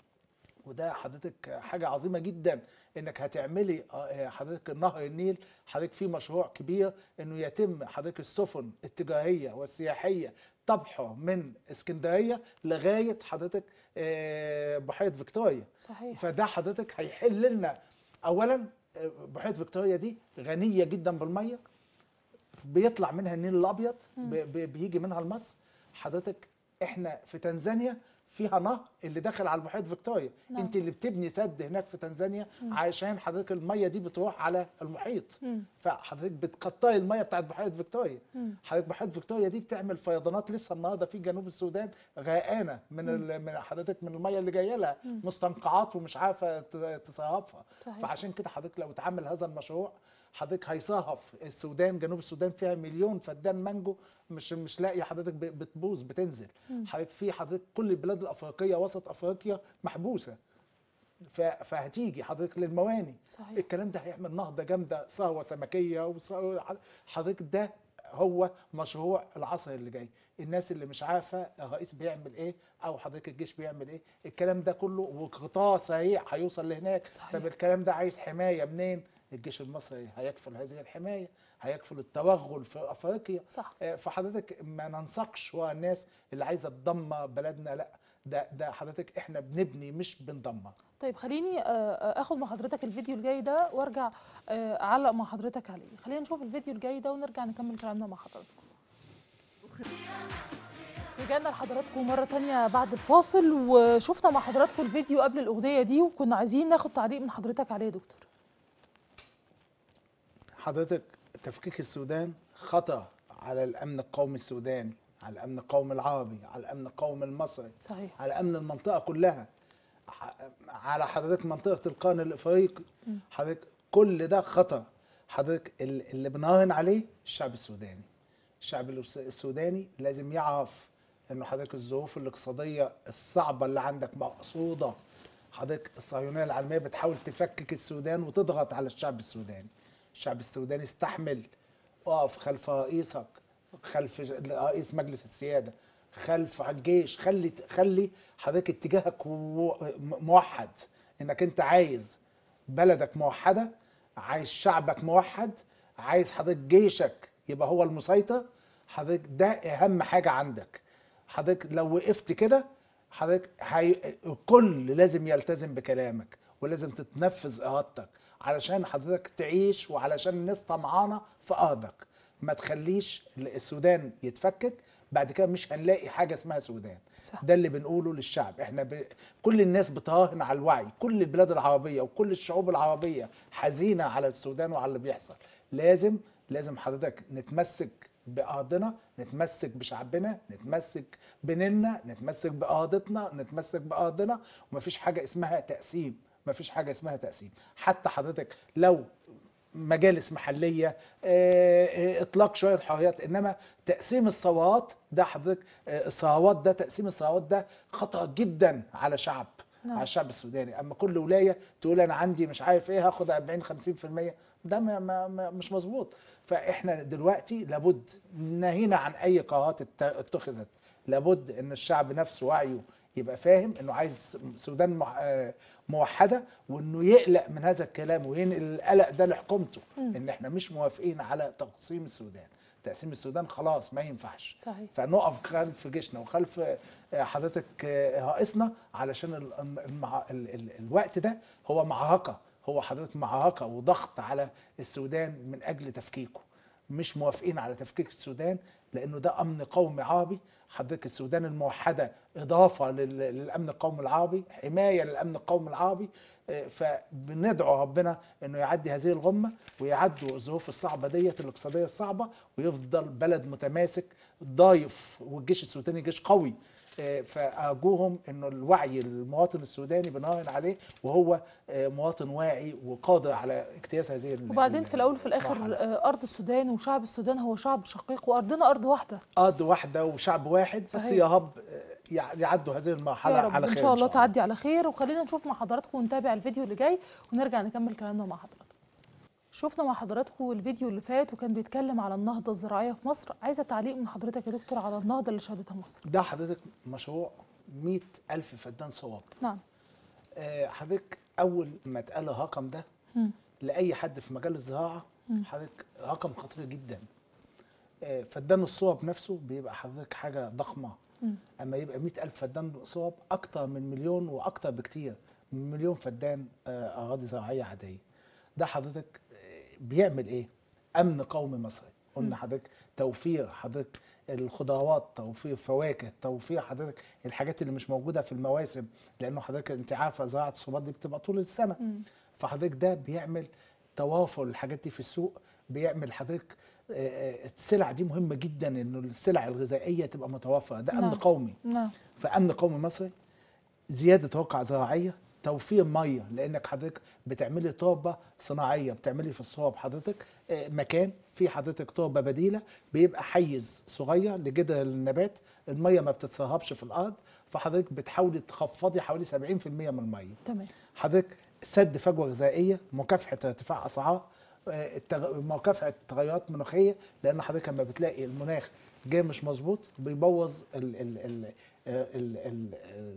وده حضرتك حاجة عظيمة جدا انك هتعملي آه، حضرتك نهر النيل حضرتك في مشروع كبير انه يتم حضرتك السفن التجارية والسياحية طبحه من اسكندرية لغاية حضرتك آه، بحيرة فيكتوريا صحيح فده حضرتك هيحل لنا اولا آه، بحيره فيكتوريا دي غنيه جدا بالميه بيطلع منها النيل الابيض ب- ب- بيجي منها لمصر حضرتك احنا في تنزانيا فيها نهر اللي داخل على بحيره فيكتوريا نعم. انت اللي بتبني سد هناك في تنزانيا عشان حضرتك الميه دي بتروح على المحيط مم. فحضرتك بتقطعي الميه بتاعت بحيره فيكتوريا مم. حضرتك بحيره فيكتوريا دي بتعمل فيضانات لسه النهارده في جنوب السودان غرقانه من ال- من حضرتك من الميه اللي جايه لها مستنقعات ومش عارفه ت- تصرفها صحيح. فعشان كده حضرتك لو اتعمل هذا المشروع حضرتك هيصهف السودان جنوب السودان فيها مليون فدان مانجو مش مش لاقي حضرتك ب- بتبوظ بتنزل حضرتك في حضرتك كل البلاد الافريقيه وسط افريقيا محبوسه ف- فهتيجي حضرتك للمواني صحيح الكلام ده هيعمل نهضه جامده ثروه سمكيه وثروة- حضرتك ده هو مشروع العصر اللي جاي الناس اللي مش عارفه الرئيس بيعمل ايه او حضرتك الجيش بيعمل ايه الكلام ده كله وقطاع سريع هيوصل لهناك صحيح. طب الكلام ده عايز حمايه منين الجيش المصري هيكفل هذه الحمايه هيكفل التوغل في افريقيا صح آه، فحضرتك ما ننسقش ورا الناس اللي عايزه تدمر بلدنا لا ده ده حضرتك احنا بنبني مش بندمر طيب خليني آه، آه، اخد مع حضرتك الفيديو الجاي ده وارجع آه، اعلق مع حضرتك عليه خلينا نشوف الفيديو الجاي ده ونرجع نكمل كلامنا مع حضراتكم رجعنا لحضراتكم مرة تانية بعد الفاصل وشفنا مع حضراتكم الفيديو قبل الأغنية دي وكنا عايزين ناخد تعليق من حضرتك عليه يا دكتور حضرتك تفكيك السودان خطر على الامن القومي السوداني على الامن القومي العربي على الامن القومي المصري صحيح على امن المنطقه كلها ح- على حضرتك منطقه القرن الافريقي حضرتك كل ده خطر حضرتك ال- اللي بنراهن عليه الشعب السوداني الشعب الس- السوداني لازم يعرف انه حضرتك الظروف الاقتصاديه الصعبه اللي عندك مقصوده حضرتك الصهيونيه العالميه بتحاول تفكك السودان وتضغط على الشعب السوداني الشعب السوداني استحمل اقف خلف رئيسك خلف ج- رئيس مجلس السياده خلف الجيش خلي خلي حضرتك اتجاهك و- م- موحد انك انت عايز بلدك موحده عايز شعبك موحد عايز حضرتك جيشك يبقى هو المسيطر حضرتك ده اهم حاجه عندك حضرتك لو وقفت كده حضرتك هي... الكل لازم يلتزم بكلامك ولازم تتنفذ ارادتك علشان حضرتك تعيش وعلشان الناس طمعانه في ارضك ما تخليش السودان يتفكك بعد كده مش هنلاقي حاجه اسمها سودان صح. ده اللي بنقوله للشعب احنا ب... كل الناس بتراهن على الوعي كل البلاد العربيه وكل الشعوب العربيه حزينه على السودان وعلى اللي بيحصل لازم لازم حضرتك نتمسك بارضنا نتمسك بشعبنا نتمسك بنيلنا نتمسك بارضتنا نتمسك بارضنا ومفيش حاجه اسمها تقسيم مفيش حاجه اسمها تقسيم حتى حضرتك لو مجالس محليه آه، آه، اطلاق شويه حريات انما تقسيم الثروات ده حضرتك آه، الثروات ده تقسيم الثروات ده خطر جدا على شعب نعم. على الشعب السوداني اما كل ولايه تقول انا عندي مش عارف ايه هاخد 40 50% ده ما ما ما مش مظبوط فاحنا دلوقتي لابد نهينا عن اي قرارات ات- اتخذت لابد ان الشعب نفسه وعيه يبقى فاهم انه عايز السودان مع- آه، موحده وانه يقلق من هذا الكلام وينقل القلق ده لحكومته ان احنا مش موافقين على تقسيم السودان تقسيم السودان خلاص ما ينفعش صحيح فنقف خلف جيشنا وخلف آه، حضرتك آه، رئيسنا علشان ال- المع... ال... ال... الوقت ده هو معركه هو حضرتك معركه وضغط على السودان من اجل تفكيكه مش موافقين على تفكيك السودان لانه ده امن قومي عربي حضرتك السودان الموحده اضافه لل... للامن القومي العربي حمايه للامن القومي العربي آه، فبندعو ربنا انه يعدي هذه الغمه ويعدوا الظروف الصعبه ديت الاقتصاديه الصعبه ويفضل بلد متماسك ضايف والجيش السوداني جيش قوي آه، فارجوهم انه الوعي المواطن السوداني بنراهن عليه وهو آه، مواطن واعي وقادر على اجتياز هذه ال- وبعدين ال- في الاول وفي الاخر المرحلة. آه، ارض السودان وشعب السودان هو شعب شقيق وارضنا ارض واحده ارض واحده وشعب واحد بس صحيح. يا رب آه، يع- يعدوا هذه المرحله يا رب على ان خير شاء الله تعدي على خير وخلينا نشوف مع حضراتكم ونتابع الفيديو اللي جاي ونرجع نكمل كلامنا مع حضراتكم شفنا مع حضراتكم الفيديو اللي فات وكان بيتكلم على النهضه الزراعيه في مصر عايزه تعليق من حضرتك يا دكتور على النهضه اللي شهدتها مصر ده حضرتك مشروع مئة ألف فدان صواب نعم آه، حضرتك أول ما اتقال الرقم ده مم. لأي حد في مجال الزراعة حضرتك رقم خطير جدا آه، فدان الصوب نفسه بيبقى حضرتك حاجة ضخمة مم. أما يبقى مئة ألف فدان صوب أكتر من مليون وأكتر بكتير من مليون فدان آه، أراضي زراعية عادية ده حضرتك آه، بيعمل إيه؟ أمن قومي مصري قلنا حضرتك توفير حضرتك الخضروات توفير فواكه توفير حضرتك الحاجات اللي مش موجوده في المواسم لانه حضرتك انت عارفه زراعه الصوبات دي بتبقى طول السنه مم. فحضرتك ده بيعمل توافر الحاجات دي في السوق بيعمل حضرتك آه، آه، السلع دي مهمه جدا انه السلع الغذائيه تبقى متوفره ده امن نعم. قومي نعم فامن قومي مصري زياده رقعه زراعيه توفير ميه لانك حضرتك بتعملي تربه صناعيه بتعملي في الصواب حضرتك آه، مكان فيه حضرتك تربه بديله بيبقى حيز صغير لجذر النبات الميه ما بتتسربش في الارض فحضرتك بتحاولي تخفضي حوالي 70% من الميه تمام حضرتك سد فجوه غذائيه مكافحه ارتفاع اسعار آه، التغ- مكافحه تغيرات مناخيه لان حضرتك لما بتلاقي المناخ جاي مش مظبوط بيبوظ ال ال ال ال ال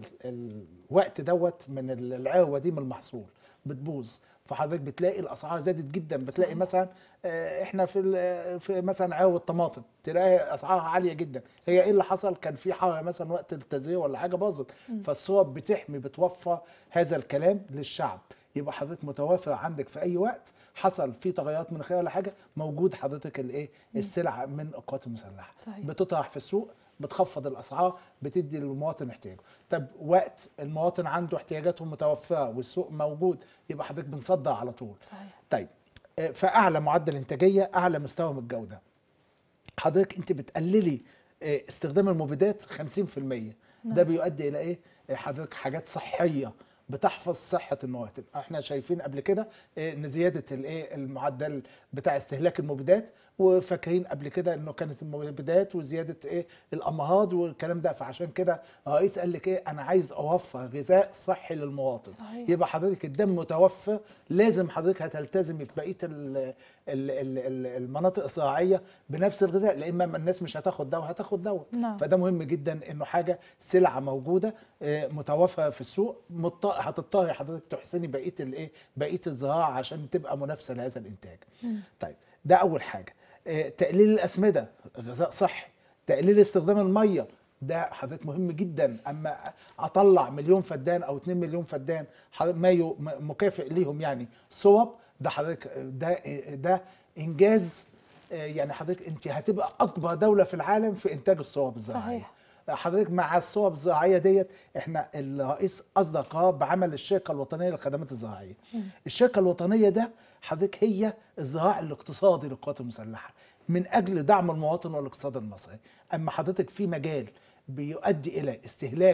ال الوقت دوت من ال- العروه دي من المحصول بتبوظ فحضرتك بتلاقي الاسعار زادت جدا بتلاقي مثلا آه، احنا في ال- في مثلا عروه الطماطم تلاقي اسعارها عاليه جدا هي ايه اللي حصل كان في حاجه مثلا وقت التزريع ولا حاجه باظت فالصور بتحمي بتوفر هذا الكلام للشعب يبقى حضرتك متوافر عندك في اي وقت حصل في تغيرات مناخيه ولا حاجه موجود حضرتك الايه السلع من القوات المسلحه صحيح. بتطرح في السوق بتخفض الاسعار بتدي للمواطن احتياجه طب وقت المواطن عنده احتياجاته متوفره والسوق موجود يبقى حضرتك بنصدر على طول صحيح طيب آه، فاعلى معدل انتاجيه اعلى مستوى من الجوده حضرتك انت بتقللي آه، استخدام المبيدات 50% ده بيؤدي الى ايه آه، حضرتك حاجات صحيه بتحفظ صحه المواطن احنا شايفين قبل كده آه، ان زياده الايه المعدل بتاع استهلاك المبيدات وفاكرين قبل كده انه كانت المبيدات وزياده ايه الامراض والكلام ده فعشان كده الرئيس قال لك ايه انا عايز اوفر غذاء صحي للمواطن صحيح. يبقى حضرتك الدم متوفر لازم حضرتك هتلتزمي في بقيه ال ال ال ال المناطق الزراعيه بنفس الغذاء لان ما الناس مش هتاخد دواء هتاخد دواء نعم. فده مهم جدا انه حاجه سلعه موجوده آه، متوفره في السوق مضط- هتضطري حضرتك تحسني بقيه الايه بقيه الزراعه عشان تبقى منافسه لهذا الانتاج طيب ده اول حاجه آه، تقليل الاسمده غذاء صحي تقليل استخدام الميه ده حضرتك مهم جدا اما اطلع مليون فدان او 2 مليون فدان حضرتك ما يو- م- مكافئ ليهم يعني صوب ده حضرتك ده ده انجاز آه، يعني حضرتك انت هتبقى اكبر دوله في العالم في انتاج الصوب الزراعيه صحيح. حضرتك مع الصوب الزراعيه ديت احنا الرئيس اصدر قرار بعمل الشركه الوطنيه للخدمات الزراعيه. الشركه الوطنيه ده حضرتك هي الذراع الاقتصادي للقوات المسلحه من اجل دعم المواطن والاقتصاد المصري. اما حضرتك في مجال بيؤدي الى استهلاك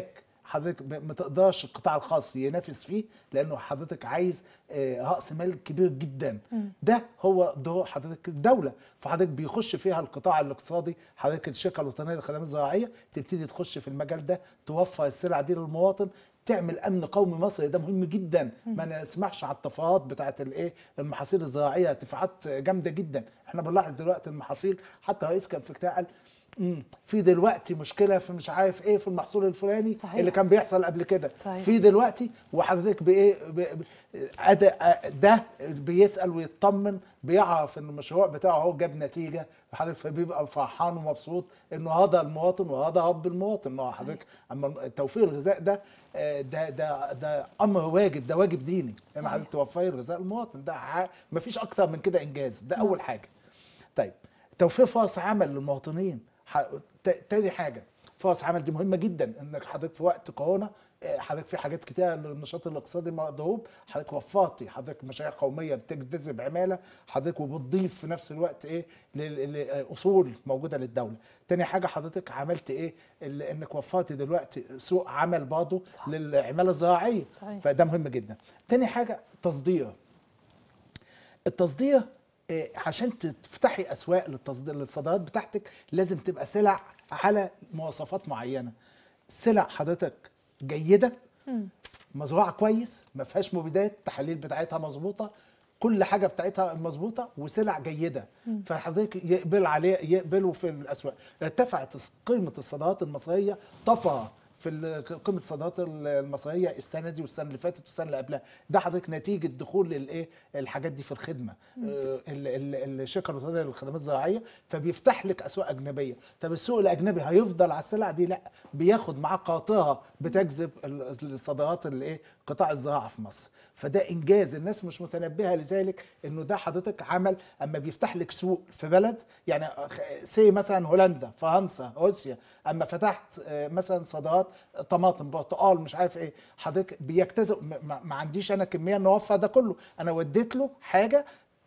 حضرتك ب- ما تقدرش القطاع الخاص ينافس فيه لانه حضرتك عايز آه، راس مال كبير جدا ده هو دور حضرتك الدوله فحضرتك بيخش فيها القطاع الاقتصادي حضرتك الشركه الوطنيه للخدمات الزراعيه تبتدي تخش في المجال ده توفر السلع دي للمواطن تعمل امن قومي مصري ده مهم جدا ما نسمحش على الطفرات بتاعه الايه المحاصيل الزراعيه ارتفاعات جامده جدا احنا بنلاحظ دلوقتي المحاصيل حتى رئيس كان في اجتماع قال "مم، في دلوقتي مشكله في مش عارف ايه في المحصول الفلاني صحيح. اللي كان بيحصل قبل كده صحيح. في دلوقتي وحضرتك بايه ب- ب- أد- ده بيسال ويطمن بيعرف ان المشروع بتاعه هو جاب نتيجه حضرتك فبيبقى فرحان ومبسوط انه هذا المواطن وهذا رب المواطن انه حضرتك اما توفير الغذاء ده آه، ده ده ده امر واجب ده واجب ديني ان صحيح. حضرتك توفري الغذاء المواطن ده ح- مفيش اكتر من كده انجاز ده اول حاجه طيب توفير فرص عمل للمواطنين ح- ت- تاني حاجه فرص عمل دي مهمه جدا انك حضرتك في وقت كورونا آه، حضرتك في حاجات كتير للنشاط الاقتصادي مضروب حضرتك وفرتي حضرتك مشاريع قوميه بتجذب عماله حضرتك وبتضيف في نفس الوقت ايه لل- لاصول موجوده للدوله تاني حاجه حضرتك عملت ايه ال- انك وفرتي دلوقتي سوق عمل برضه صح. للعماله الزراعيه صحيح. فده مهم جدا تاني حاجه تصدير التصدير آه، عشان تفتحي اسواق للتصدير للصادرات بتاعتك لازم تبقى سلع على مواصفات معينه سلع حضرتك جيده مزروعه كويس ما فيهاش مبيدات التحاليل بتاعتها مظبوطه كل حاجه بتاعتها مظبوطه وسلع جيده فحضرتك يقبل عليه يقبلوا في الاسواق ارتفعت قيمه الصادرات المصريه طفره في ال- قيمه الصادرات المصريه السنه دي والسنه اللي فاتت والسنه اللي قبلها ده حضرتك نتيجه دخول الايه الحاجات دي في الخدمه آه، ال- ال- الشركه الوطنيه للخدمات الزراعيه فبيفتح لك اسواق اجنبيه طب السوق الاجنبي هيفضل على السلع دي لا بياخد معاه قاطره بتجذب ال- الصادرات الايه قطاع الزراعه في مصر فده انجاز الناس مش متنبهه لذلك انه ده حضرتك عمل اما بيفتح لك سوق في بلد يعني سي مثلا هولندا فرنسا روسيا اما فتحت آه، مثلا صادرات طماطم برتقال مش عارف ايه حضرتك بيجتذب ما- ما ما عنديش انا كميه نوفر ده كله انا وديت له حاجه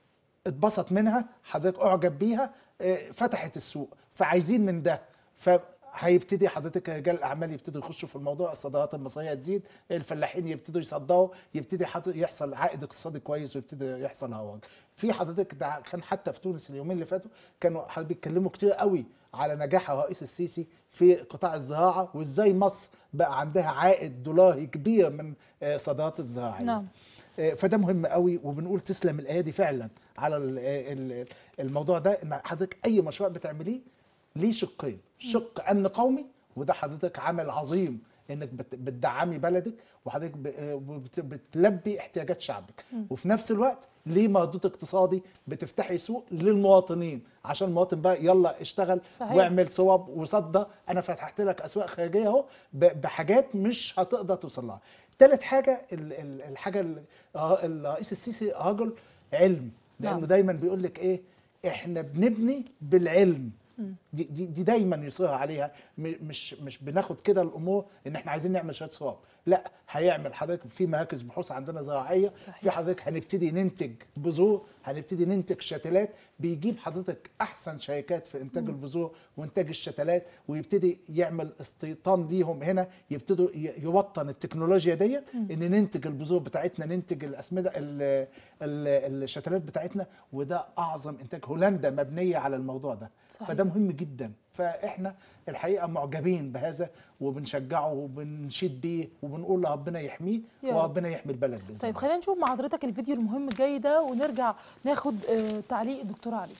اتبسط منها حضرتك اعجب بيها آه، فتحت السوق فعايزين من ده فهيبتدي حضرتك رجال الاعمال يبتدوا يخشوا في الموضوع الصادرات المصريه تزيد الفلاحين يبتدوا يصدروا يبتدي حضرتك يحصل عائد اقتصادي كويس ويبتدي يحصل هواج في حضرتك ده كان حتى في تونس اليومين اللي فاتوا كانوا حضرتك بيتكلموا كتير قوي على نجاح الرئيس السيسي في قطاع الزراعه وازاي مصر بقى عندها عائد دولاري كبير من آه، صادرات الزراعيه نعم. آه، فده مهم قوي وبنقول تسلم الايادي فعلا على ال- ال- الموضوع ده ان حضرتك اي مشروع بتعمليه ليه شقين شق امن قومي وده حضرتك عمل عظيم انك بت- بتدعمي بلدك وحضرتك ب- آه، وبت- بتلبي احتياجات شعبك وفي نفس الوقت ليه مردود اقتصادي بتفتحي سوق للمواطنين عشان المواطن بقى يلا اشتغل صحيح. واعمل صوب وصدى انا فتحت لك اسواق خارجيه اهو ب- بحاجات مش هتقدر توصل لها تالت حاجه ال- ال- الحاجه ال- آه، الرئيس السيسي رجل علم لانه نعم. دايما بيقول لك ايه احنا بنبني بالعلم دي, دي, دي دايما يصر عليها م- مش مش بناخد كده الامور ان احنا عايزين نعمل شويه صواب لا هيعمل حضرتك في مراكز بحوث عندنا زراعيه صحيح. في حضرتك هنبتدي ننتج بذور هنبتدي ننتج شتلات بيجيب حضرتك احسن شركات في انتاج البذور وانتاج الشتلات ويبتدي يعمل استيطان ليهم هنا يبتدوا ي- يوطن التكنولوجيا ديت ان ننتج البذور بتاعتنا ننتج الاسمده ال- ال- الشتلات بتاعتنا وده اعظم انتاج هولندا مبنيه على الموضوع ده صحيح. فده مهم جدا فاحنا الحقيقه معجبين بهذا وبنشجعه وبنشيد بيه وبنقول ربنا يحميه يا رب. وربنا يحمي البلد باذن طيب الله. خلينا نشوف مع حضرتك الفيديو المهم الجاي ده ونرجع ناخد آه، تعليق الدكتور علي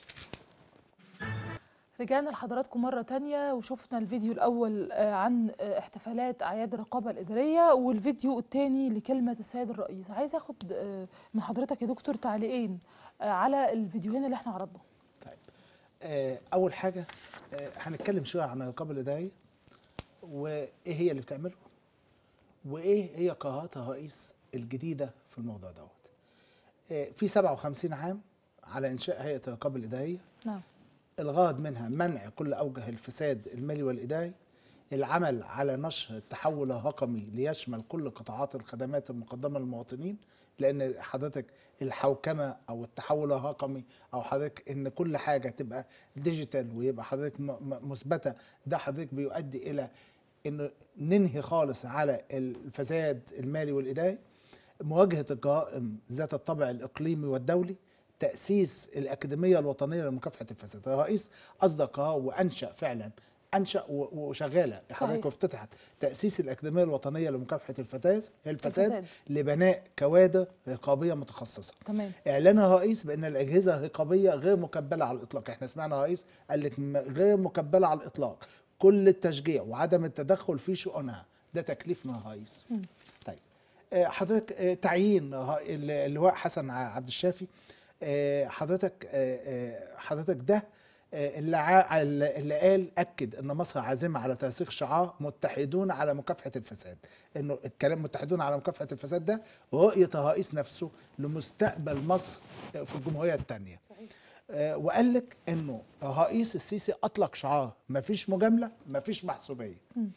رجعنا لحضراتكم مرة تانية وشفنا الفيديو الأول آه، عن آه، احتفالات أعياد الرقابة الإدارية والفيديو التاني لكلمة السيد الرئيس عايز أخد آه، من حضرتك يا دكتور تعليقين آه، على الفيديوهين اللي احنا عرضناهم طيب آه، اول حاجه آه، هنتكلم شويه عن الرقابه الاداريه وايه هي اللي بتعمله وايه هي قرارات الرئيس الجديده في الموضوع دوت آه، في 57 عام على انشاء هيئه الرقابه الاداريه نعم الغرض منها منع كل اوجه الفساد المالي والاداري العمل على نشر التحول الرقمي ليشمل كل قطاعات الخدمات المقدمه للمواطنين لان حضرتك الحوكمه او التحول الرقمي او حضرتك ان كل حاجه تبقى ديجيتال ويبقى حضرتك م- م- مثبته ده حضرتك بيؤدي الى انه ننهي خالص على الفساد المالي والاداري مواجهه الجرائم ذات الطابع الاقليمي والدولي تاسيس الاكاديميه الوطنيه لمكافحه الفساد الرئيس اصدر قرار وانشا فعلا انشا و- وشغاله حضرتك صحيح. وافتتحت تاسيس الاكاديميه الوطنيه لمكافحه الفساد الفساد الفساد. لبناء كوادر رقابيه متخصصه تمام اعلان الرئيس بان الاجهزه الرقابيه غير مكبله على الاطلاق احنا سمعنا الرئيس قال لك م- غير مكبله على الاطلاق كل التشجيع وعدم التدخل في شؤونها ده تكليف من الرئيس طيب آه، حضرتك آه، تعيين ه- ال- اللواء حسن ع- عبد الشافي آه، حضرتك آه، آه، حضرتك ده آه، اللي ع- اللي قال اكد ان مصر عازمه على ترسيخ شعار متحدون على مكافحه الفساد انه الكلام متحدون على مكافحه الفساد ده رؤيه الرئيس نفسه لمستقبل مصر في الجمهوريه الثانيه صحيح آه، وقال لك انه الرئيس السيسي اطلق شعار مفيش مجامله مفيش محسوبيه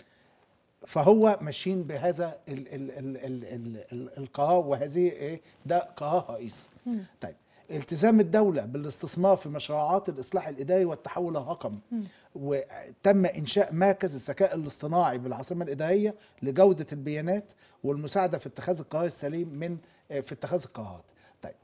فهو ماشيين بهذا ال ال ال ال ال ال القرار وهذه ايه ده قرار رئيس طيب التزام الدولة بالاستثمار في مشروعات الإصلاح الإداري والتحول الرقمي وتم إنشاء مركز الذكاء الاصطناعي بالعاصمة الإدارية لجودة البيانات والمساعدة في اتخاذ القرار السليم من آه، في اتخاذ القرارات طيب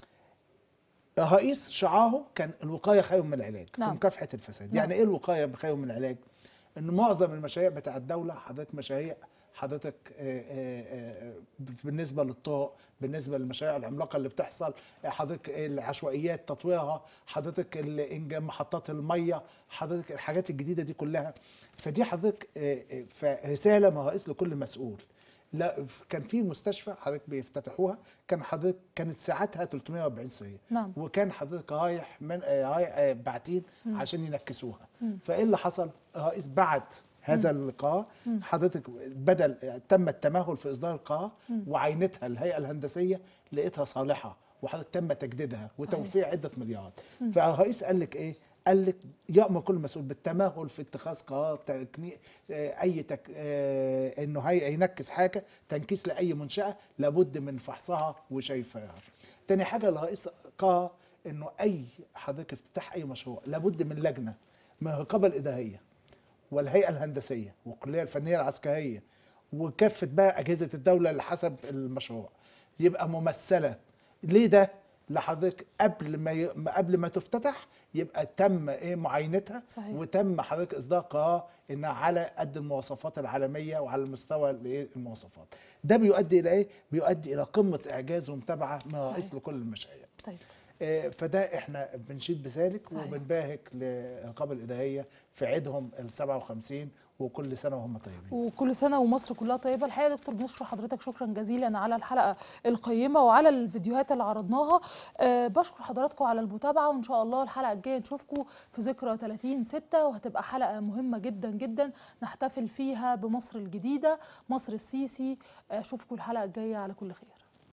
الرئيس شعاره كان الوقايه خير من العلاج نعم. في مكافحه الفساد نعم. يعني ايه الوقايه خير من العلاج ان معظم المشاريع بتاع الدوله حضرتك مشاريع حضرتك آه، آه، آه، بالنسبه للطرق بالنسبه للمشاريع العملاقه اللي بتحصل آه، حضرتك العشوائيات تطويرها حضرتك ال- إنجاز محطات الميه حضرتك الحاجات الجديده دي كلها فدي حضرتك آه، آه، فرساله من الرئيس لكل مسؤول لا كان في مستشفى حضرتك بيفتتحوها كان حضرتك كانت ساعتها 340 سرير نعم. وكان حضرتك رايح من آه، رايح آه، باعتين عشان ينكسوها فايه اللي حصل الرئيس بعت هذا القرار حضرتك بدل تم التمهل في اصدار القرار وعينتها الهيئه الهندسيه لقيتها صالحه وحضرتك تم تجديدها وتوفير عده مليارات فالرئيس قال لك ايه قال لك يأمر كل مسؤول بالتمهل في اتخاذ قرار تكني آه، اي تك آه، انه هي ينكس حاجه تنكيس لاي منشاه لابد من فحصها وشايفها. تاني حاجه الرئيس قرر انه اي حضرتك افتتاح اي مشروع لابد من لجنه من الرقابه الاداريه والهيئه الهندسيه والكليه الفنيه العسكريه وكافه بقى اجهزه الدوله اللي حسب المشروع يبقى ممثله ليه ده لحضرتك قبل ما ي... قبل ما تفتتح يبقى تم ايه معاينتها صحيح. وتم حضرتك اصدار قرار انها على قد المواصفات العالميه وعلى المستوى الايه المواصفات ده بيؤدي الى ايه بيؤدي الى قمه اعجاز ومتابعه من الرئيس صحيح. لكل المشاريع طيب آه، فده احنا بنشيد بذلك صحيح. وبنباهك للرقابه الاداريه في عيدهم ال 57 وكل سنه وهم طيبين وكل سنه ومصر كلها طيبه الحقيقه يا دكتور بنشكر حضرتك شكرا جزيلا على الحلقه القيمه وعلى الفيديوهات اللي عرضناها أه بشكر حضراتكم على المتابعه وان شاء الله الحلقه الجايه نشوفكم في ذكرى 30 6 وهتبقى حلقه مهمه جدا جدا نحتفل فيها بمصر الجديده مصر السيسي اشوفكم الحلقه الجايه على كل خير